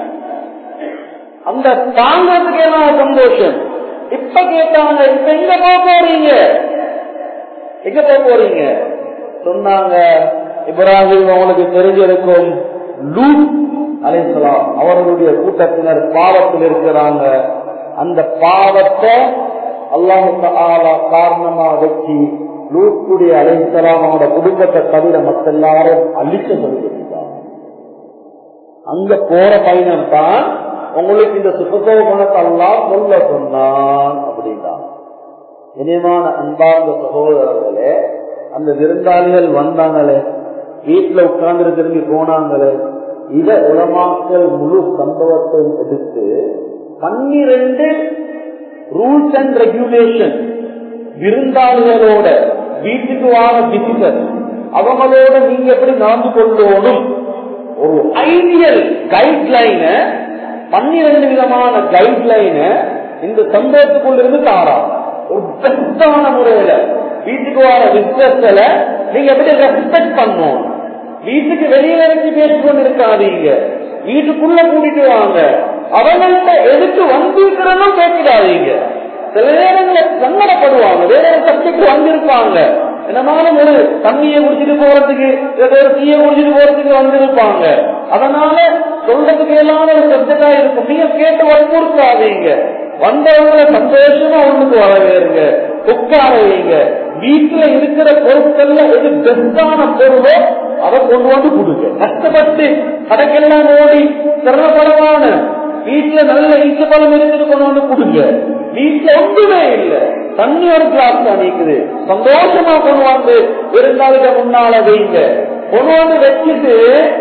அந்த தாங்கிறதுக்கு ஏதாவது சந்தோஷம் இப்ப கேட்டாங்க இப்ப எங்க போக போறீங்க எங்க போக போறீங்க சொன்னாங்க இப்ராஹிம் அவங்களுக்கு தெரிஞ்சிருக்கும் லூட் அலைசலாம் அவர்களுடைய கூட்டத்தினர் பாவத்தில் இருக்கிறாங்க அந்த பாவத்தை அல்லாஹு காரணமா வச்சு லூத்துடைய அலைசலாம் அவனோட குடும்பத்தை தவிர மற்ற எல்லாரும் அழிக்க சொல்லியிருக்காங்க அங்க போற பயணம் தான் உங்களுக்கு இந்த சுபசோபனத்தை எல்லாம் சொல்ல சொன்னான் அப்படின்னா இனிமான அன்பார்ந்த சகோதரர்களே அந்த விருந்தாளிகள் வந்தாங்களே வீட்டுல உட்கார்ந்து திரும்பி போனாங்களே இத உலமாக்கள் முழு சம்பவத்தை எடுத்து பன்னிரண்டு ரூல்ஸ் அண்ட் ரெகுலேஷன் விருந்தாளிகளோட வீட்டுக்கு வாங்க விசிட்டர் அவங்களோட நீங்க எப்படி நடந்து கொள்ளணும் ஒரு ஐடியல் கைட்லைன பன்னிரண்டு விதமான கைட்லைன இந்த சந்தோஷத்துக்குள்ள இருந்து தாராம் ஒரு பெஸ்டான முறையில வீட்டுக்கு வர விசேஷத்துல நீங்க எப்படி ரெஸ்பெக்ட் பண்ணணும் வீட்டுக்கு வெளியில வச்சு பேசிக்கொண்டு இருக்காதீங்க வீட்டுக்குள்ள கூட்டிட்டு வாங்க அவங்கள்ட்ட எதுக்கு வந்திருக்கிறனும் பேசிடாதீங்க சில நேரங்களில் சங்கடப்படுவாங்க வேற ஒரு சப்ஜெக்ட் வந்திருப்பாங்க என்னமாலும் ஒரு தண்ணியை குடிச்சிட்டு போறதுக்கு ஏதோ ஒரு டீயை குடிச்சிட்டு போறதுக்கு வந்திருப்பாங்க அதனால சொல்றதுக்கு எல்லாம் ஒரு சப்ஜெக்டா இருக்கும் நீங்க கேட்டு வற்புறுத்தாதீங்க வந்தவங்களை சந்தோஷமா ஒண்ணுக்கு வரவேறுங்க உட்கார வைங்க வீட்டுல இருக்கிற பொருட்கள்ல எது பெஸ்டான பொருளோ அதை கொண்டு வந்து கொடுங்க கஷ்டப்பட்டு கடைக்கெல்லாம் ஓடி சிரமபலமான வீட்டுல நல்ல ஈச்ச பழம் இருக்குது கொண்டு வந்து கொடுங்க வீட்டுல ஒன்றுமே இல்லை தண்ணி ஒரு கிளாஸ் தான் நீக்குது சந்தோஷமா கொண்டு வந்து விருந்தாளிக முன்னால வைங்க கொண்டு வந்து வச்சுட்டு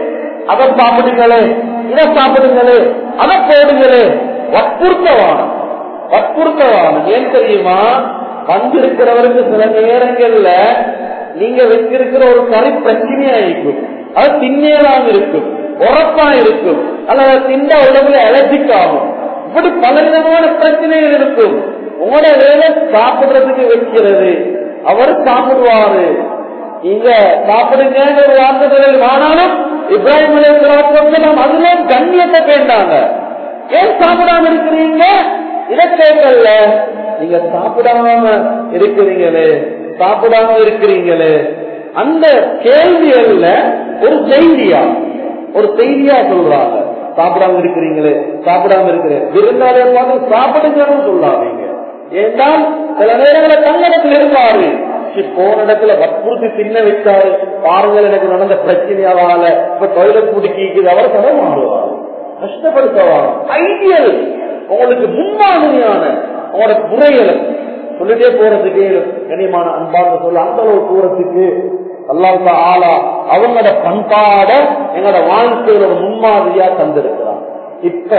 அதை சாப்பிடுங்களே இதை சாப்பிடுங்களே அதை போடுங்களே வற்புறுத்தவான வற்புறுத்தவான ஏன் தெரியுமா வந்திருக்கிறவருக்கு சில நேரங்கள்ல நீங்க வச்சிருக்கிற ஒரு கறி பிரச்சனையா இருக்கும் அது திண்ணேலாம் இருக்கும் உரப்பா இருக்கும் அல்லது திண்ட உடம்புல அலர்ஜிக் ஆகும் இப்படி பல விதமான பிரச்சனைகள் இருக்கும் உங்களோட வேலை சாப்பிடுறதுக்கு வைக்கிறது அவர் சாப்பிடுவாரு நீங்க சாப்பிடுங்க ஒரு வார்த்தைகள் ஆனாலும் இப்ராஹிம் அலையாம் அதுல கண்ணியத்தை கேட்டாங்க ஏன் சாப்பிடாம இருக்கிறீங்க இதை கேட்கல நீங்க சாப்பிடாம இருக்கிறீங்களே சாப்பிடாம இருக்கிறீங்களே அந்த கேள்விகள்ல ஒரு செய்தியா ஒரு செய்தியா சொல்றாங்க சாப்பிடாம இருக்கிறீங்களே சாப்பிடாம இருக்கிறேன் விருந்தாளர் பார்த்து சாப்பிடுங்கன்னு சொல்லாதீங்க ஏன்னால் சில நேரங்களில் தங்கடத்தில் இருப்பாரு போன இடத்துல வற்புறுத்தி தின்ன வச்சாரு பாருங்கள் எனக்கு நடந்த பிரச்சனையாவால இப்ப டொய்லெட் குடிக்கிது அவர் தர மாறுவார் கஷ்டப்படுத்தவார் ஐடியல் உங்களுக்கு முன்மாதிரியான உங்களோட முறைகளை சொல்லிட்டே போறதுக்கு கனிமான அன்பாக சொல்ல அந்த அளவு தூரத்துக்கு அல்லாவுக்கு ஆளா அவங்களோட பண்பாட எங்களோட வாழ்க்கையில ஒரு முன்மாதிரியா தந்திருக்கிறான் இப்ப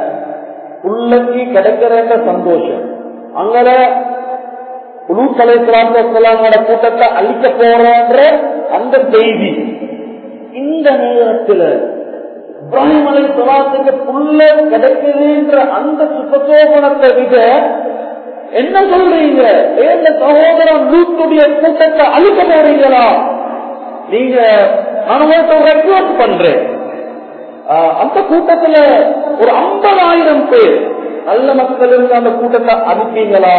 உள்ளக்கு கிடைக்கிற சந்தோஷம் அங்கட குழு தலைவர்களோட கூட்டத்தை அழிக்க போறன்ற அந்த செய்தி இந்த நேரத்துல இப்ராஹிம் அலை சொலாத்துக்கு புள்ள கிடைக்குதுன்ற அந்த சுபசோபனத்தை விட என்ன சொல்றீங்க ஏந்த சகோதரன் லூத்துடைய கூட்டத்தை அழிக்க போறீங்களா நீங்க நான் உங்களுக்கு ஒரு ரெக்வஸ்ட் பண்றேன் அந்த கூட்டத்துல ஒரு ஐம்பதாயிரம் பேர் நல்ல மக்கள் இருந்து அந்த கூட்டத்தை அனுப்பீங்களா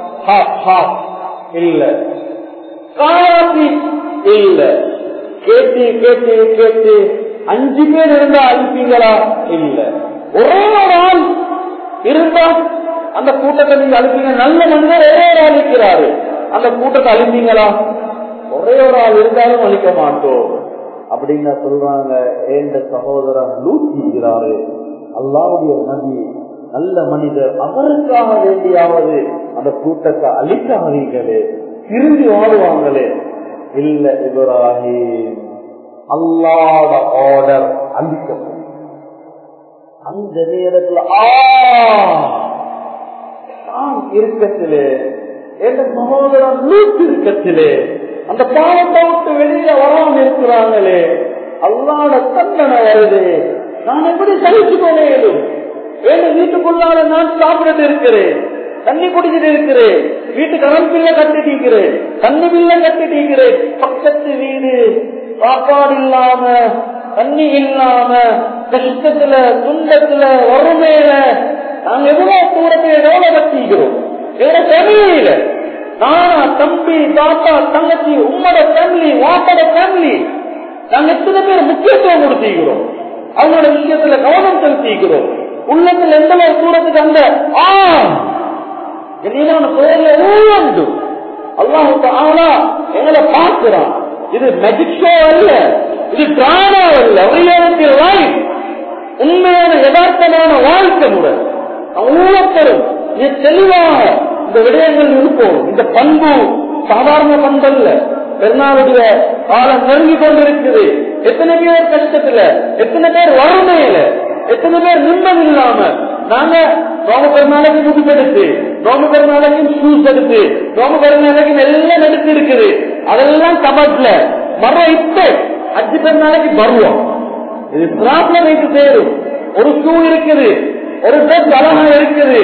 இல்ல காசி இல்ல கேட்டு கேட்டு கேட்டு அஞ்சு பேர் இருந்தா அனுப்பீங்களா இல்ல ஒரே ஒரு ஆள் இருந்தா அந்த கூட்டத்தை நீங்க அழுப்பீங்க நல்ல மனிதர் ஒரே ஒரு ஆள் இருக்கிறாரு அந்த கூட்டத்தை அழுப்பீங்களா ஒரே ஒரு ஆள் இருந்தாலும் அழிக்க மாட்டோம் அப்படின்னு சொல்றாங்க ஏந்த சகோதரன் லூத்திக்கிறாரு அல்லாவுடைய நபி நல்ல மனிதர் அவருக்காக வேண்டியாவது அந்த கூட்டத்தை அழிக்காதீங்களே திரும்பி வாழுவாங்களே இல்ல இப்ராஹிம் அல்லாத ஆர்டர் அழிக்கப்படும் அந்த நேரத்தில் ஆம் இருக்கத்திலே என்ற சகோதரன் லூத்து இருக்கத்திலே அந்த பாவத்தை விட்டு வெளியில வராம இருக்கிறாங்களே அல்லாட தண்டனை வருது நான் எப்படி சகிச்சு கொள்ளையிலும் வேண்ட வீட்டுக்குள்ளால நான் சாப்பிட்டு இருக்கிறேன் தண்ணி குடிச்சிட்டு இருக்கிறேன் வீட்டு கரண்ட் பில்ல கட்டிட்டு இருக்கிறேன் தண்ணி பில்ல கட்டிட்டு இருக்கிறேன் பக்கத்து வீடு சாப்பாடு இல்லாம தண்ணி இல்லாம கஷ்டத்துல துன்பத்துல வறுமையில நாங்க எவ்வளவு தூரத்தை எவ்வளவு வச்சிக்கிறோம் எவ்வளவு ஃபேமிலியில நானா தம்பி தாத்தா தங்கச்சி உம்மோட ஃபேமிலி வாப்போட ஃபேமிலி நாங்க எத்தனை பேர் முக்கியத்துவம் கொடுத்திருக்கிறோம் அவங்களோட விஷயத்துல கவனம் செலுத்திக்கிறோம் உள்ளத்துல எந்த அளவு தூரத்துக்கு அந்த ஆ என்னையான பெயர்ல ஊழண்டு அல்லாஹு ஆனா எங்களை பார்க்கிறான் இது மெஜிக் ஷோ அல்ல இது டிராமா அல்ல ரியாலிட்டி லைஃப் உண்மையான யதார்த்தமான வாழ்க்கை முறை ஒவ்வொருத்தரும் இது தெளிவாக இந்த விடயங்கள் இருப்போம் இந்த பண்பு சாதாரண பண்பல்ல பெருநாளுடைய காலம் நெருங்கி கொண்டிருக்குது எத்தனை பேர் கஷ்டத்துல எத்தனை பேர் வறுமையில எத்தனை பேர் நிம்மதி இல்லாம நாங்க நோம பெருநாளைக்கு முதுகு எடுத்து நோம பெருநாளைக்கு ஷூஸ் எடுத்து நோம பெருநாளைக்கு எல்லாம் எடுத்து இருக்குது அதெல்லாம் கபட்ல மர இப்ப அஞ்சு பெருநாளைக்கு வருவோம் இது பிராப்ளம் வைத்து சேரும் ஒரு ஷூ இருக்குது ஒரு ட்ரெஸ் அழகா இருக்குது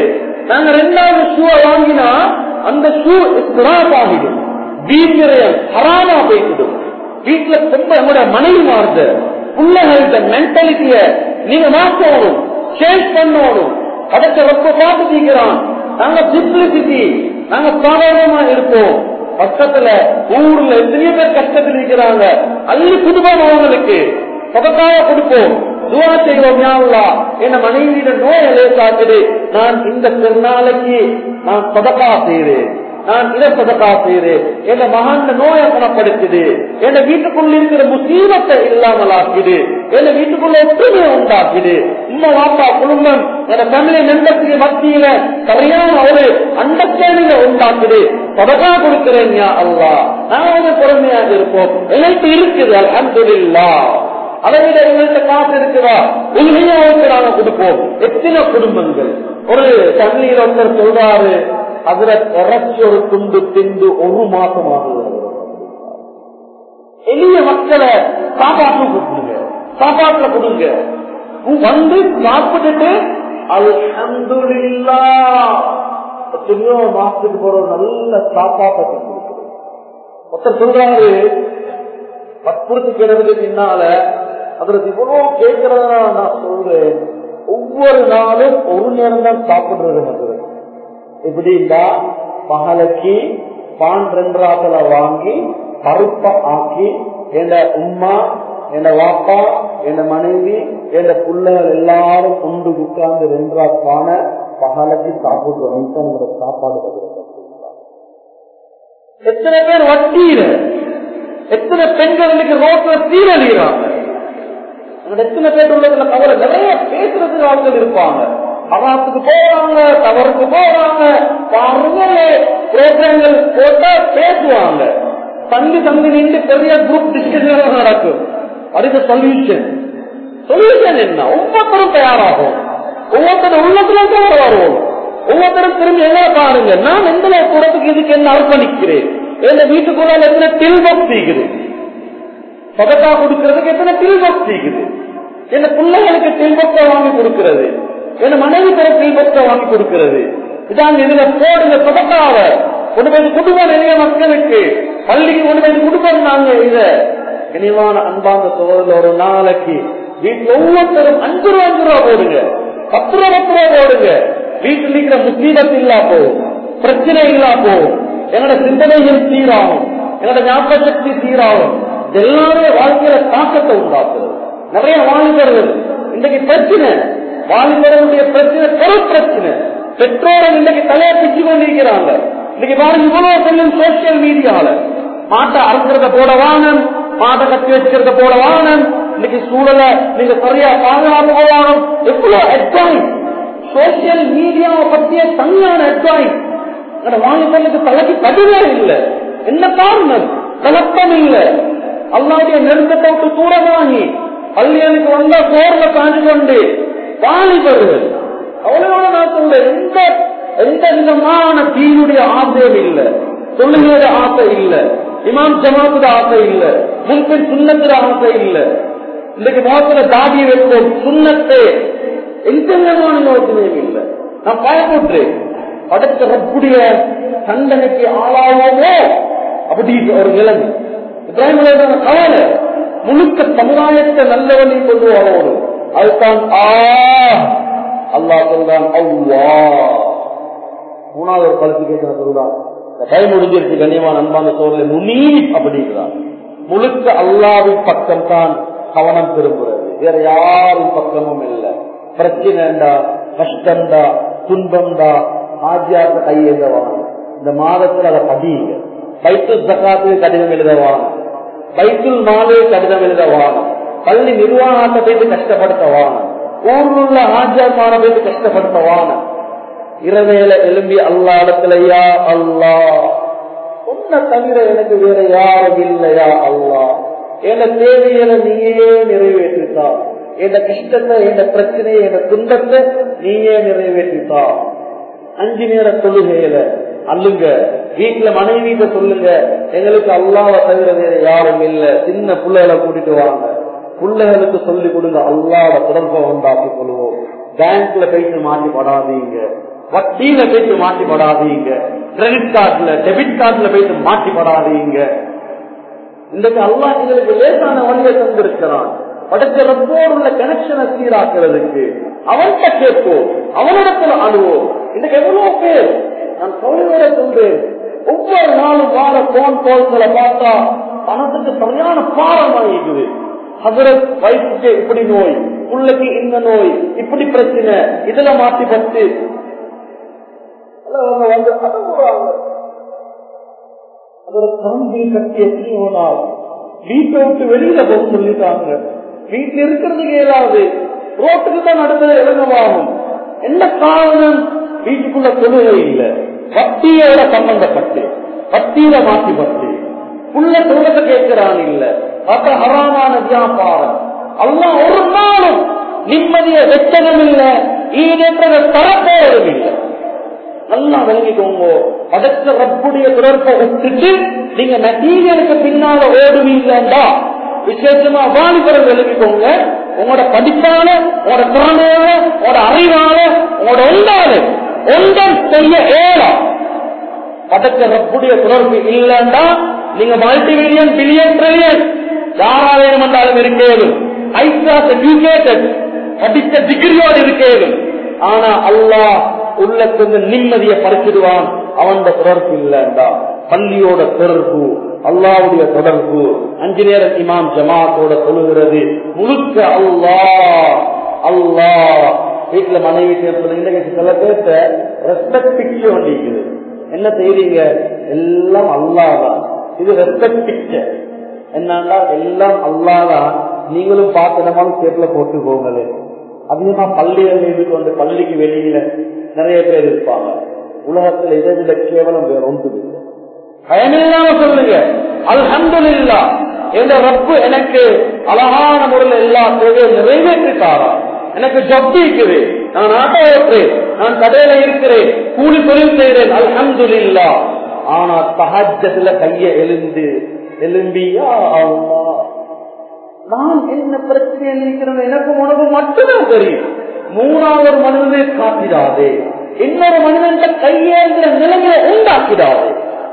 நாங்க ரெண்டாவது ஷூவை வாங்கினா அந்த ஷூ கிராப் ஆகிடும் வீண்விரயம் ஹராமா போய்விடும் வீட்டுல ரொம்ப நம்முடைய மனைவி மாறுத பிள்ளைகள மென்டாலிட்டிய நீங்க மாற்றணும் சேஞ்ச் பண்ணணும் அதற்கு ரொம்ப பார்த்து தீக்கிறான் நாங்க சிம்பிளிசிட்டி நாங்க சாதாரணமா இருப்போம் பக்கத்துல ஊர்ல எத்தனையோ பேர் கஷ்டத்தில் இருக்கிறாங்க அள்ளி குடும்பம் அவங்களுக்கு பதக்காக கொடுப்போம் துவா செய்வோம் யாருலா என் மனைவியிட நோயை லேசாக்குது நான் இந்த திருநாளைக்கு நான் பதக்கா செய்கிறேன் நான் இதை பதக்கா செய்கிறேன் என் மகான் நோயை குணப்படுத்துது என் வீட்டுக்குள்ள இருக்கிற முசீபத்தை இல்லாமல் ஆக்குது என் வீட்டுக்குள்ள ஒற்றுமையை உண்டாக்குது இந்த வாப்பா குடும்பம் என் ஃபேமிலி மெம்பர்ஸுக்கு மத்தியில சரியான ஒரு அண்டர்ஸ்டாண்டிங்க உண்டாக்குது பதக்கா கொடுக்கிறேன் யா அல்லா நாங்க பொறுமையாக இருப்போம் எங்களுக்கு இருக்குது அல்ஹம்துலில்லா அதை விட எங்கள்கிட்ட காசு இருக்குதா உண்மையாவுக்கு நாங்க கொடுப்போம் எத்தனை குடும்பங்கள் ஒரு தண்ணீர் ஒருத்தர் சொல்றாரு அதுல இறைச்சி ஒரு துண்டு திண்டு ஒரு மாசம் ஆகுது எளிய மக்களை சாப்பாட்டு கொடுங்க சாப்பாட்டுல கொடுங்க வந்து சாப்பிட்டுட்டு அல்ஹம்துலில்லா எத்தனையோ மாசத்துக்கு போற ஒரு நல்ல சாப்பாட்டை கொடுக்குது ஒருத்தர் சொல்றாரு வற்புறுத்தி கிடந்தது பின்னால அதுல இவ்வளவு கேட்கறதா நான் சொல்றேன் ஒவ்வொரு நாளும் ஒரு நேரம் தான் சாப்பிடுறது அது எப்படின்னா பகலைக்கு பான் ரெண்டாத்துல வாங்கி பருப்ப ஆக்கி என் உம்மா என் வாப்பா என் மனைவி என் பிள்ளைகள் எல்லாரும் கொண்டு உட்கார்ந்து ரெண்டா பான பகலைக்கு சாப்பிடுறோம் நம்மளோட சாப்பாடு எத்தனை பேர் வட்டியில எத்தனை பெண்கள் இன்னைக்கு ரோட்ல சீரழிகிறாங்க எத்தனை பேர் உள்ளதுல கவலை நிறைய பேசுறதுக்கு ஆட்கள் இருப்பாங்க அவாத்துக்கு போறாங்க தவறுக்கு போறாங்க பாருங்க புரோகிராம்கள் போட்டா பேசுவாங்க தங்கி தங்கி நின்று பெரிய குரூப் டிஸ்கஷன் நடக்கும் அதுக்கு சொல்யூஷன் சொல்யூஷன் என்ன ஒவ்வொருத்தரும் தயாராகும் ஒவ்வொருத்தரும் உள்ளத்துல தயார் வருவோம் ஒவ்வொருத்தரும் திரும்பி என்ன பாருங்க நான் எந்த கூடத்துக்கு இதுக்கு என்ன அர்ப்பணிக்கிறேன் என் வீட்டுக்குள்ள எத்தனை டில் பாக்ஸ் இருக்குது பதக்கா கொடுக்கறதுக்கு எத்தனை டில் பாக்ஸ் இருக்குது என் பிள்ளைகளுக்கு டில் பாக்ஸ வாங்கி கொடுக்கிறது என் மனைவி பெற டில் பாக்ஸ வாங்கி கொடுக்கிறது இதாங்க இதுல போடுங்க பதக்காவ கொண்டு போய் குடும்பம் நிறைய மக்களுக்கு பள்ளிக்கு கொண்டு போய் குடும்பம் நாங்க இத இனிவான அன்பாந்த சோதரில் ஒரு நாளைக்கு வீட்டுல ஒவ்வொருத்தரும் அஞ்சு ரூபா அஞ்சு ரூபா போடுங்க பத்து ரூபா பத்து ரூபா போடுங்க வீட்டில் இருக்கிற முசீபத் இல்லா போகும் பிரச்சனை இல்லா போகும் என்னோட சிந்தனைகள் சீராகும் என்னோட ஞாபக சக்தி சீராகும் எல்லாருமே வாழ்க்கையில தாக்கத்தை உண்டாக்குறது நிறைய வாலிபர்கள் இன்றைக்கு பிரச்சனை வாலிபர்களுடைய பிரச்சனை பெரும் பிரச்சனை பெற்றோர்கள் இன்றைக்கு தலையை பிச்சு கொண்டிருக்கிறாங்க இன்னைக்கு பாருங்க இவ்வளவு செல்லும் சோசியல் மீடியால மாட்டை அறுக்கிறத போட வானம் மாட்டை கட்டி வச்சுக்கிறத போட வானம் இன்னைக்கு சூழலை நீங்க சரியா பாதுகாப்பு போவானம் எவ்வளவு அட்வாய்ஸ் சோசியல் மீடியாவை பற்றிய தனியான அட்வாய்ஸ் வாலிபர்களுக்கு தலைக்கு பதிவே இல்லை என்ன காரணம் கலப்பம் இல்லை அல்லாவுடைய நெருக்கத்தை விட்டு தூரமாகி பள்ளிகளுக்கு வந்தா போர்ல காஞ்சு கொண்டு வாலிபர்கள் அவ்வளவு நான் சொல்றேன் எந்த எந்த விதமான தீனுடைய ஆசையும் இல்லை தொழுகையோட ஆசை இல்ல இமாம் ஜமாத்துட ஆசை இல்ல முன்பின் சுண்ணத்துட ஆசை இல்ல இன்னைக்கு முகத்துல தாடியை வைப்போம் சுண்ணத்தை எந்த விதமான யோசனையும் இல்லை நான் பயப்பட்டேன் அடுத்த ரப்புடைய தண்டனைக்கு ஆளாவோமோ அப்படி ஒரு நிலைமை இப்ராஹிம் கவலை முழுக்க சமுதாயத்தை நல்ல வழி கொண்டு வரணும் அதுதான் ஆ அல்லா சொல்றான் அவ்வா மூணாவது ஒரு கருத்து கேட்கிற சொல்றான் டைம் முடிஞ்சிருச்சு கண்ணியமான அன்பான சோழலை முனீப் அப்படிங்கிறான் முழுக்க அல்லாவின் பக்கம் தான் கவனம் திரும்புறது வேற யாரும் பக்கமும் இல்லை பிரச்சனைண்டா கஷ்டம்டா துன்பம்டா ஆஜியாத்த கையெழுதவாங்க இந்த மாதத்துல அதை பதியுங்க பைத்துல் ஜக்காத்து கடிதம் எழுதவாங்க பைத்துல் மாலே கடிதம் எழுதவாங்க பள்ளி நிர்வாகத்தை போயிட்டு கஷ்டப்படுத்தவாங்க ஊரில் உள்ள ஆஜியாமான போயிட்டு கஷ்டப்படுத்தவாங்க இரவேல எழும்பி அல்லா இடத்துலயா அல்லா உன்னை தவிர எனக்கு வேற யாரும் இல்லையா அல்லா என் தேவைகளை நீயே நிறைவேற்றித்தா என் கஷ்டத்தை என் பிரச்சனையை என் துன்பத்தை நீயே நிறைவேற்றித்தா அஞ்சு நேர தொழுகையில அல்லுங்க வீட்டுல மனைவிட்ட சொல்லுங்க எங்களுக்கு அல்லாவ தவிர வேற யாரும் இல்ல சின்ன பிள்ளைகளை கூட்டிட்டு வாங்க பிள்ளைகளுக்கு சொல்லி கொடுங்க அல்லாட தொடர்பை உண்டாக்கி கொள்வோம் பேங்க்ல போயிட்டு மாட்டி படாதீங்க வட்டியில போயிட்டு மாட்டிப்படாதீங்க கிரெடிட் கார்டுல டெபிட் கார்டுல போயிட்டு மாட்டிப்படாதீங்க இன்றைக்கு அல்லா எங்களுக்கு லேசான வழியை தந்திருக்கிறான் படைச்ச ரப்போடு உள்ள கனெக்ஷனை சீராக்குறதுக்கு அவன்கிட்ட கேட்போம் அவனிடத்துல அழுவோம் இன்னைக்கு எவ்வளவு பேர் நான் கவலையோட சொல்றேன் ஒவ்வொரு நாளும் வார போன் கால்களை பார்த்தா பணத்துக்கு சரியான பாரமாகிக்குது ஹசரத் வயிற்றுக்கு இப்படி நோய் புள்ளைக்கு இந்த நோய் இப்படி பிரச்சனை இதுல மாட்டி பட்டு அவங்க வந்து அடங்குறாங்க அதோட கம்பில் கட்டி எத்தனையோ நாள் வீட்டை விட்டு வெளியில போக சொல்லிட்டாங்க வீட்டுல இருக்கிறதுக்கு ஏதாவது ரோட்டுக்கு தான் நடந்தது இறங்கமாகும் என்ன காரணம் வீட்டுக்குள்ள தொழுகை இல்லை வட்டியோட சம்பந்தப்பட்டு வட்டியில மாற்றிப்பட்டு புள்ள தொழுக கேட்கிறான் இல்ல அப்ப ஹராமான வியாபாரம் எல்லாம் ஒரு நாளும் நிம்மதிய வெச்சகம் இல்ல ஈடேற்றதை தரப்போவதும் இல்லை நல்லா விளங்கிக்கோங்க படைச்ச ரப்புடைய தொடர்பை விட்டுட்டு நீங்க மெட்டீரியலுக்கு பின்னால ஓடுவீங்கடா விசேஷமா வாலிபரம் விளங்கிக்கோங்க உங்களோட படிப்பால உங்களோட திறமையால உங்களோட அறிவால உங்களோட ஒன்றால ஒன்றம் செய்ய ஏலாம் படைச்ச ரப்புடைய தொடர்பு இல்லைன்னா நீங்க மல்டி மில்லியன் பில்லியன் ட்ரில்லியன் யாரா வேணுமென்றாலும் இருக்கேனும் ஹை கிளாஸ் எஜுகேட்டட் படித்த டிகிரியோடு இருக்கேனும் ஆனா அல்லாஹ் உள்ளத்திலிருந்து நிம்மதியை பறிச்சிடுவான் அவன் தொடர்பு இல்லைண்டா பள்ளியோட தொடர்பு அல்லாவுடைய தொடர்பு அஞ்சு நேரம் இமாம் ஜமாத்தோட தொழுகிறது முழுக்க அல்லா அல்லா வீட்டுல மனைவி சேர்த்து சில பேர்த்த ரெஸ்பெக்ட் பிக்சர் வண்டிக்குது என்ன செய்றீங்க எல்லாம் அல்லாதான் இது ரெஸ்பெக்ட் பிக்சர் என்னன்னா எல்லாம் அல்லாதான் நீங்களும் பார்த்து சேத்துல போட்டு போங்களே அதிகமா பள்ளிகள் இருந்து கொண்டு பள்ளிக்கு வெளியில நிறைய பேர் இருப்பாங்க உலகத்துல இதை விட கேவலம் வேற ஒன்று இல்லை பயமில்லாம சொல்லுங்க அல்ஹம்துலில்லா என்ற ரப்பு எனக்கு அழகான முறையில் எல்லா தேவையும் நிறைவேற்றிட்டாரா எனக்கு ஜப்தி இருக்குது நான் ஆட்டோ ஓட்டுறேன் நான் கடையில இருக்கிறேன் கூலி தொழில் செய்கிறேன் அல்ஹம்துலில்லா ஆனா தஹஜத்துல கைய எழுந்து எழும்பியா அல்லாஹ் நான் என்ன பிரச்சனையில் இருக்கிறது எனக்கு உனக்கு மட்டும்தான் தெரியும் மூணாவது மனிதனை காட்டிடாதே இன்னொரு மனிதன் கையேந்திர நிலைமையை உண்டாக்கிடாதே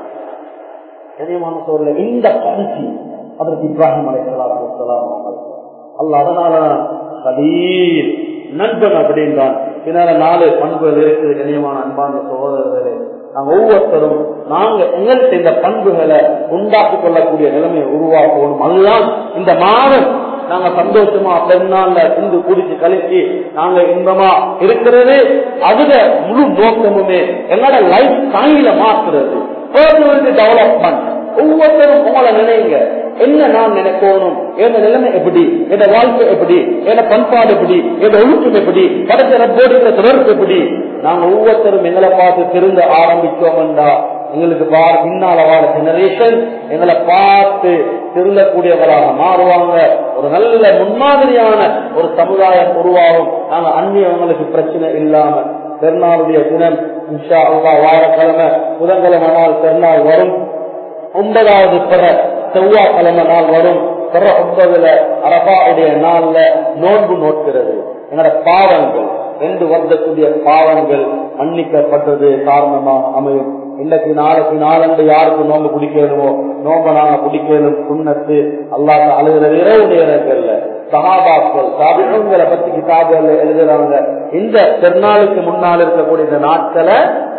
கனியமான சோழல இந்த பாலிசி அதற்கு இப்ராஹிம் அலைசலாம் அல்ல அதனால கலீல் நண்பன் அப்படின்றான் பின்னால நாலு பண்புகள் இருக்குது கனியமான அன்பான சகோதரர்களே நாங்க ஒவ்வொருத்தரும் நாங்க எங்கள்கிட்ட இந்த பண்புகளை உண்டாக்கி கொள்ளக்கூடிய நிலைமையை உருவாக்கணும் அதுதான் இந்த மாதம் நாங்க சந்தோஷமா பெருநாள்ல இருந்து குடிச்சு கழிச்சு நாங்க இன்பமா இருக்கிறது அதுல முழு நோக்கமுமே எங்களோட லைஃப் ஸ்டைல மாத்துறது பர்சனாலிட்டி டெவலப்மெண்ட் ஒவ்வொருத்தரும் உங்களை நினைங்க என்ன நான் நினைக்கணும் என் நிலைமை எப்படி என் வாழ்க்கை எப்படி என் பண்பாடு எப்படி என் ஒழுக்கம் எப்படி படைச்ச ரப்போடு தொடர்பு எப்படி நாங்க ஒவ்வொருத்தரும் எங்களை பார்த்து திருந்த ஆரம்பிச்சோம்டா எங்களுக்கு பின்னால வாழ ஜெனரேஷன் எங்களை பார்த்து திருந்தக்கூடியவராக மாறுவாங்க ஒரு நல்ல முன்மாதிரியான ஒரு சமுதாயம் உருவாகும் நாங்க அந்நியவங்களுக்கு பிரச்சனை இல்லாம பெருநாளுடைய தினம் இன்ஷா அல்லா வாரக்கிழமை புதன்கிழமை நாள் பெருநாள் வரும் ஒன்பதாவது பிற செவ்வாய்க்கிழமை நாள் வரும் பிற ஒன்பதுல அரபாவுடைய நாள்ல நோன்பு நோக்கிறது எங்களோட பாவங்கள் ரெண்டு வருடத்துடைய பாவங்கள் மன்னிக்கப்பட்டது காரணமா அமையும் இன்னைக்கு நாளைக்கு நாளன்று யாருக்கு நோம்பு குடிக்கணுமோ நோம்ப நாங்க குடிக்கணும் சுண்ணத்து அல்லாத அழுகிற இரவு நேரங்கள்ல சகாபாக்கள் சாபிகளை பத்தி கிதாபுகள் எழுதுறாங்க இந்த பெருநாளுக்கு முன்னால் இருக்கக்கூடிய இந்த நாட்களை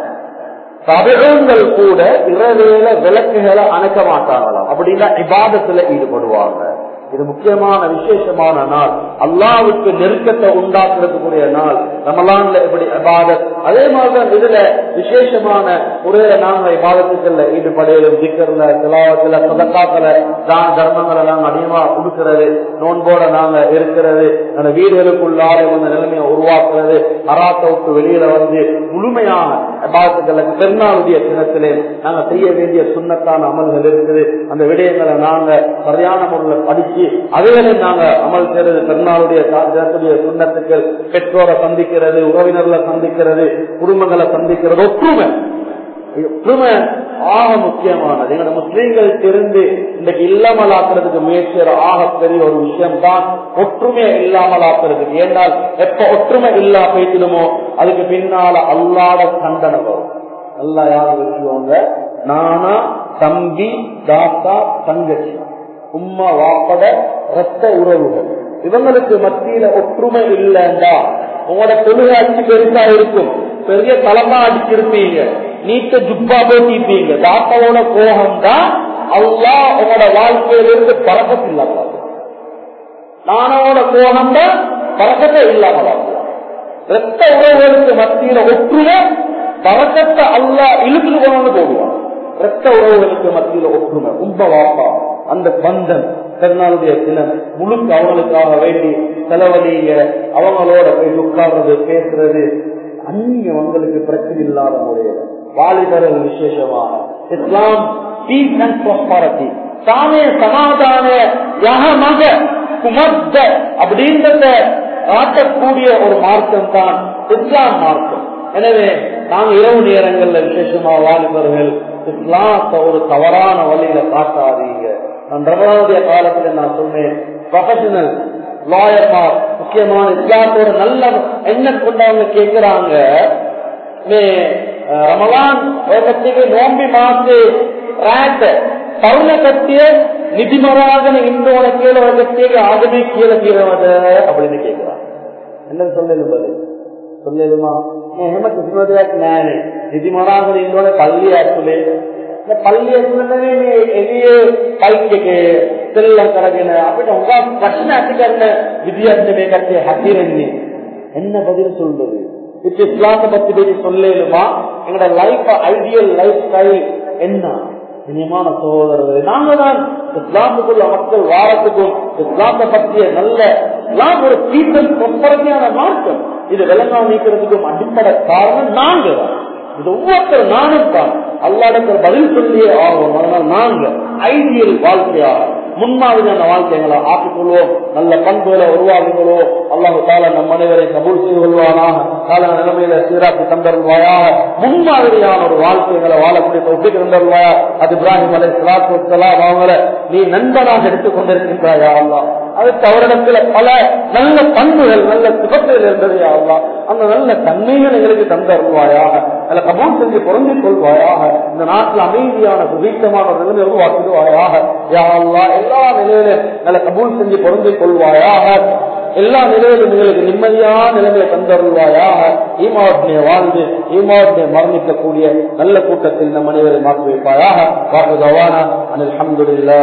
சபகங்கள் கூட இரவேல விளக்குகளை அணைக்க மாட்டாங்களாம் அப்படின்னா இபாதத்துல ஈடுபடுவாங்க இது முக்கியமான விசேஷமான நாள் அல்லாவுக்கு நெருக்கத்தை உண்டாக்குறதுக்குரிய நாள் ரமலான்ல எப்படி இபாதத் அதே மாதிரிதான் இதுல விசேஷமான முறையில நாங்க இபாதத்துக்கள்ல ஈடுபடையிலும் திக்கர்ல திலாவத்துல சதக்காக்களை தான தர்மங்களை நாங்க அதிகமா கொடுக்கிறது நோன்போட நாங்க இருக்கிறது அந்த வீடுகளுக்குள்ளார வந்து நிலைமையை உருவாக்குறது அராத்தை விட்டு வெளியில வந்து முழுமையான இபாதத்துக்களுக்கு பெருநாளுடைய தினத்திலே நாங்க செய்ய வேண்டிய சுண்ணத்தான அமல்கள் இருக்குது அந்த விடயங்களை நாங்க சரியான முறையில் படிச்சு அதுகளை நாங்க அமல் செய்யறது பெருநாளுடைய தினத்துடைய சுண்ணத்துக்கள் பெற்றோரை சந்திக்கிறது உறவினர்களை சந்திக்கிறது குடும்பங்களை சந்திக்கிறது ஒற்றுமை ஒற்றுமை ஆக முக்கியமானது எங்களோட முஸ்லீம்கள் தெரிந்து இன்றைக்கு இல்லாமல் ஆக்குறதுக்கு முயற்சி ஆக பெரிய ஒரு விஷயம் தான் ஒற்றுமையை இல்லாமல் ஆக்குறதுக்கு ஏன்னால் எப்ப ஒற்றுமை இல்லா போய்த்திடுமோ அதுக்கு பின்னால அல்லாட தண்டனை வரும் நல்லா யாரும் வச்சுக்கோங்க நானா தம்பி தாத்தா தங்கச்சி உம்மா வாப்பட ரத்த உறவுகள் இவங்களுக்கு மத்தியில ஒற்றுமை இல்லைண்டா உங்களோட தொழுகை அடிச்சு பெருசா இருக்கும் பெரிய தலமா அடிச்சிருப்பீங்க நீட்ட ஜுப்பா போட்டிப்பீங்க தாத்தாவோட கோபம் தான் அல்லா உங்களோட வாழ்க்கையிலிருந்து பழக்கத்தில்லாம நானோட கோபம் தான் பழக்கத்தை இல்லாம ரத்த உறவுகளுக்கு மத்தியில ஒற்றுமை பழக்கத்தை அல்லா இழுத்து கொண்டு போடுவான் ரத்த உறவுகளுக்கு மத்தியில ஒற்றுமை உம்ப வாப்பா அந்த பந்தன் பெருநாளுடைய தினம் முழுக்க அவங்களுக்காக வேண்டி செலவழிங்க அவங்களோட போய் உட்கார்றது பேசுறது அந்நியவங்களுக்கு பிரச்சனை இல்லாத முறையில வாலிபர்கள் விசேஷமாக இஸ்லாம் பீஸ் அண்ட் ப்ராஸ்பாரிட்டி தானே சமாதான யகமக குமத்த அப்படின்றத காட்டக்கூடிய ஒரு மார்க்கம் தான் இஸ்லாம் மார்க்கம் எனவே நாங்க இரவு நேரங்கள்ல விசேஷமா வாலிபர்கள் இஸ்லாத்தை ஒரு தவறான வழியில காட்டாதீங்க நான் ரமலானுடைய காலத்துல நான் சொன்னேன் ப்ரொஃபஷனல் லாயர்மார் முக்கியமான இஸ்லாத்தோட நல்ல எண்ணம் கொண்டவங்க கேட்கிறாங்க ரமலான் கட்சிக்கு நோம்பி மாத்து ராட் பவுன கட்டிய நிதிமராகன இன்றோட கீழே ஒரு கட்டிய ஆகவே கீழே கீழே அப்படின்னு கேட்கிறாங்க என்ன சொல்லலும் பதில் சொல்லலுமா එහෙම කිසිම දෙයක් නෑනේ. නිදිමනාගෙන ඉන්නෝනේ පල්ලිය ඇතුලේ. මේ පල්ලිය ඇතුලේ මේ එළියේ බයික් එකේ සෙල්ලම් කරගෙන අපිට හුඟක් ප්‍රශ්න ඇති කරන විදියට මේ කට්ටිය හැතිරෙන්නේ. என்ன பதில் சொல்றது? இப்ப இஸ்லாத்தை பத்தி பேசி சொல்லலுமா எங்களோட லைஃப் ஐடியல் லைஃப் ஸ்டைல் என்ன இனிமான சகோதரர்கள் நாங்க தான் இஸ்லாமுக்குள்ள மக்கள் வாரத்துக்கும் இஸ்லாத்தை பற்றிய நல்ல இஸ்லாம் ஒரு பீப்பிள் பொறுப்பரமையான மாற்றம் இது விளங்கா நீக்கிறதுக்கும் அடிப்படை காரணம் நாங்க தான் இது ஒவ்வொருத்தர் நானும் தான் அல்லாடத்தில் பதில் சொல்லியே ஆகும் அதனால் நாங்க ஐடியல் வாழ்க்கையாக முன்மாதிரியான வாழ்க்கைகளை ஆக்கிக்கொள்வோம் நல்ல பண்புகளை உருவாக்கிக்கொள்வோம் அல்லாஹு தால நம் மனிதரை கபூல் செய்து கொள்வானாக கால நிலைமையில சீராக்கி தந்தருவாயாக முன்மாதிரியான ஒரு வாழ்க்கைகளை வாழக்கூடிய ஒப்பிட்டு தந்தருவாயா அது இப்ராஹிம் அலை சலாத்து அவங்கள நீ நண்பனாக எடுத்துக் கொண்டிருக்கின்றாயா அல்லா அதுக்கு அவரிடத்துல பல நல்ல பண்புகள் நல்ல சுகத்தில் இருந்தது அல்லா அந்த நல்ல தன்மைகள் எங்களுக்கு தந்தருவாயாக அதில் கபூல் செஞ்சு பொருந்திக் கொள்வாயாக இந்த நாட்டில் அமைதியான சுவீட்டமான நிலைமை உருவாக்கிடுவாயாக யா அல்லா எல்லா நிலையிலும் நல்ல கபூல் செஞ்சு பொருந்திக் கொள்வாயாக எல்லா நிலையிலும் எங்களுக்கு நிம்மதியான நிலைமையை தந்தருள்வாயாக ஈமாவட்டினை வாழ்ந்து ஈமாவட்டினை மரணிக்கக்கூடிய நல்ல கூட்டத்தில் நம் அனைவரை மாற்றி வைப்பாயாக வாக்கு கவானா அனில் அஹமதுல்லா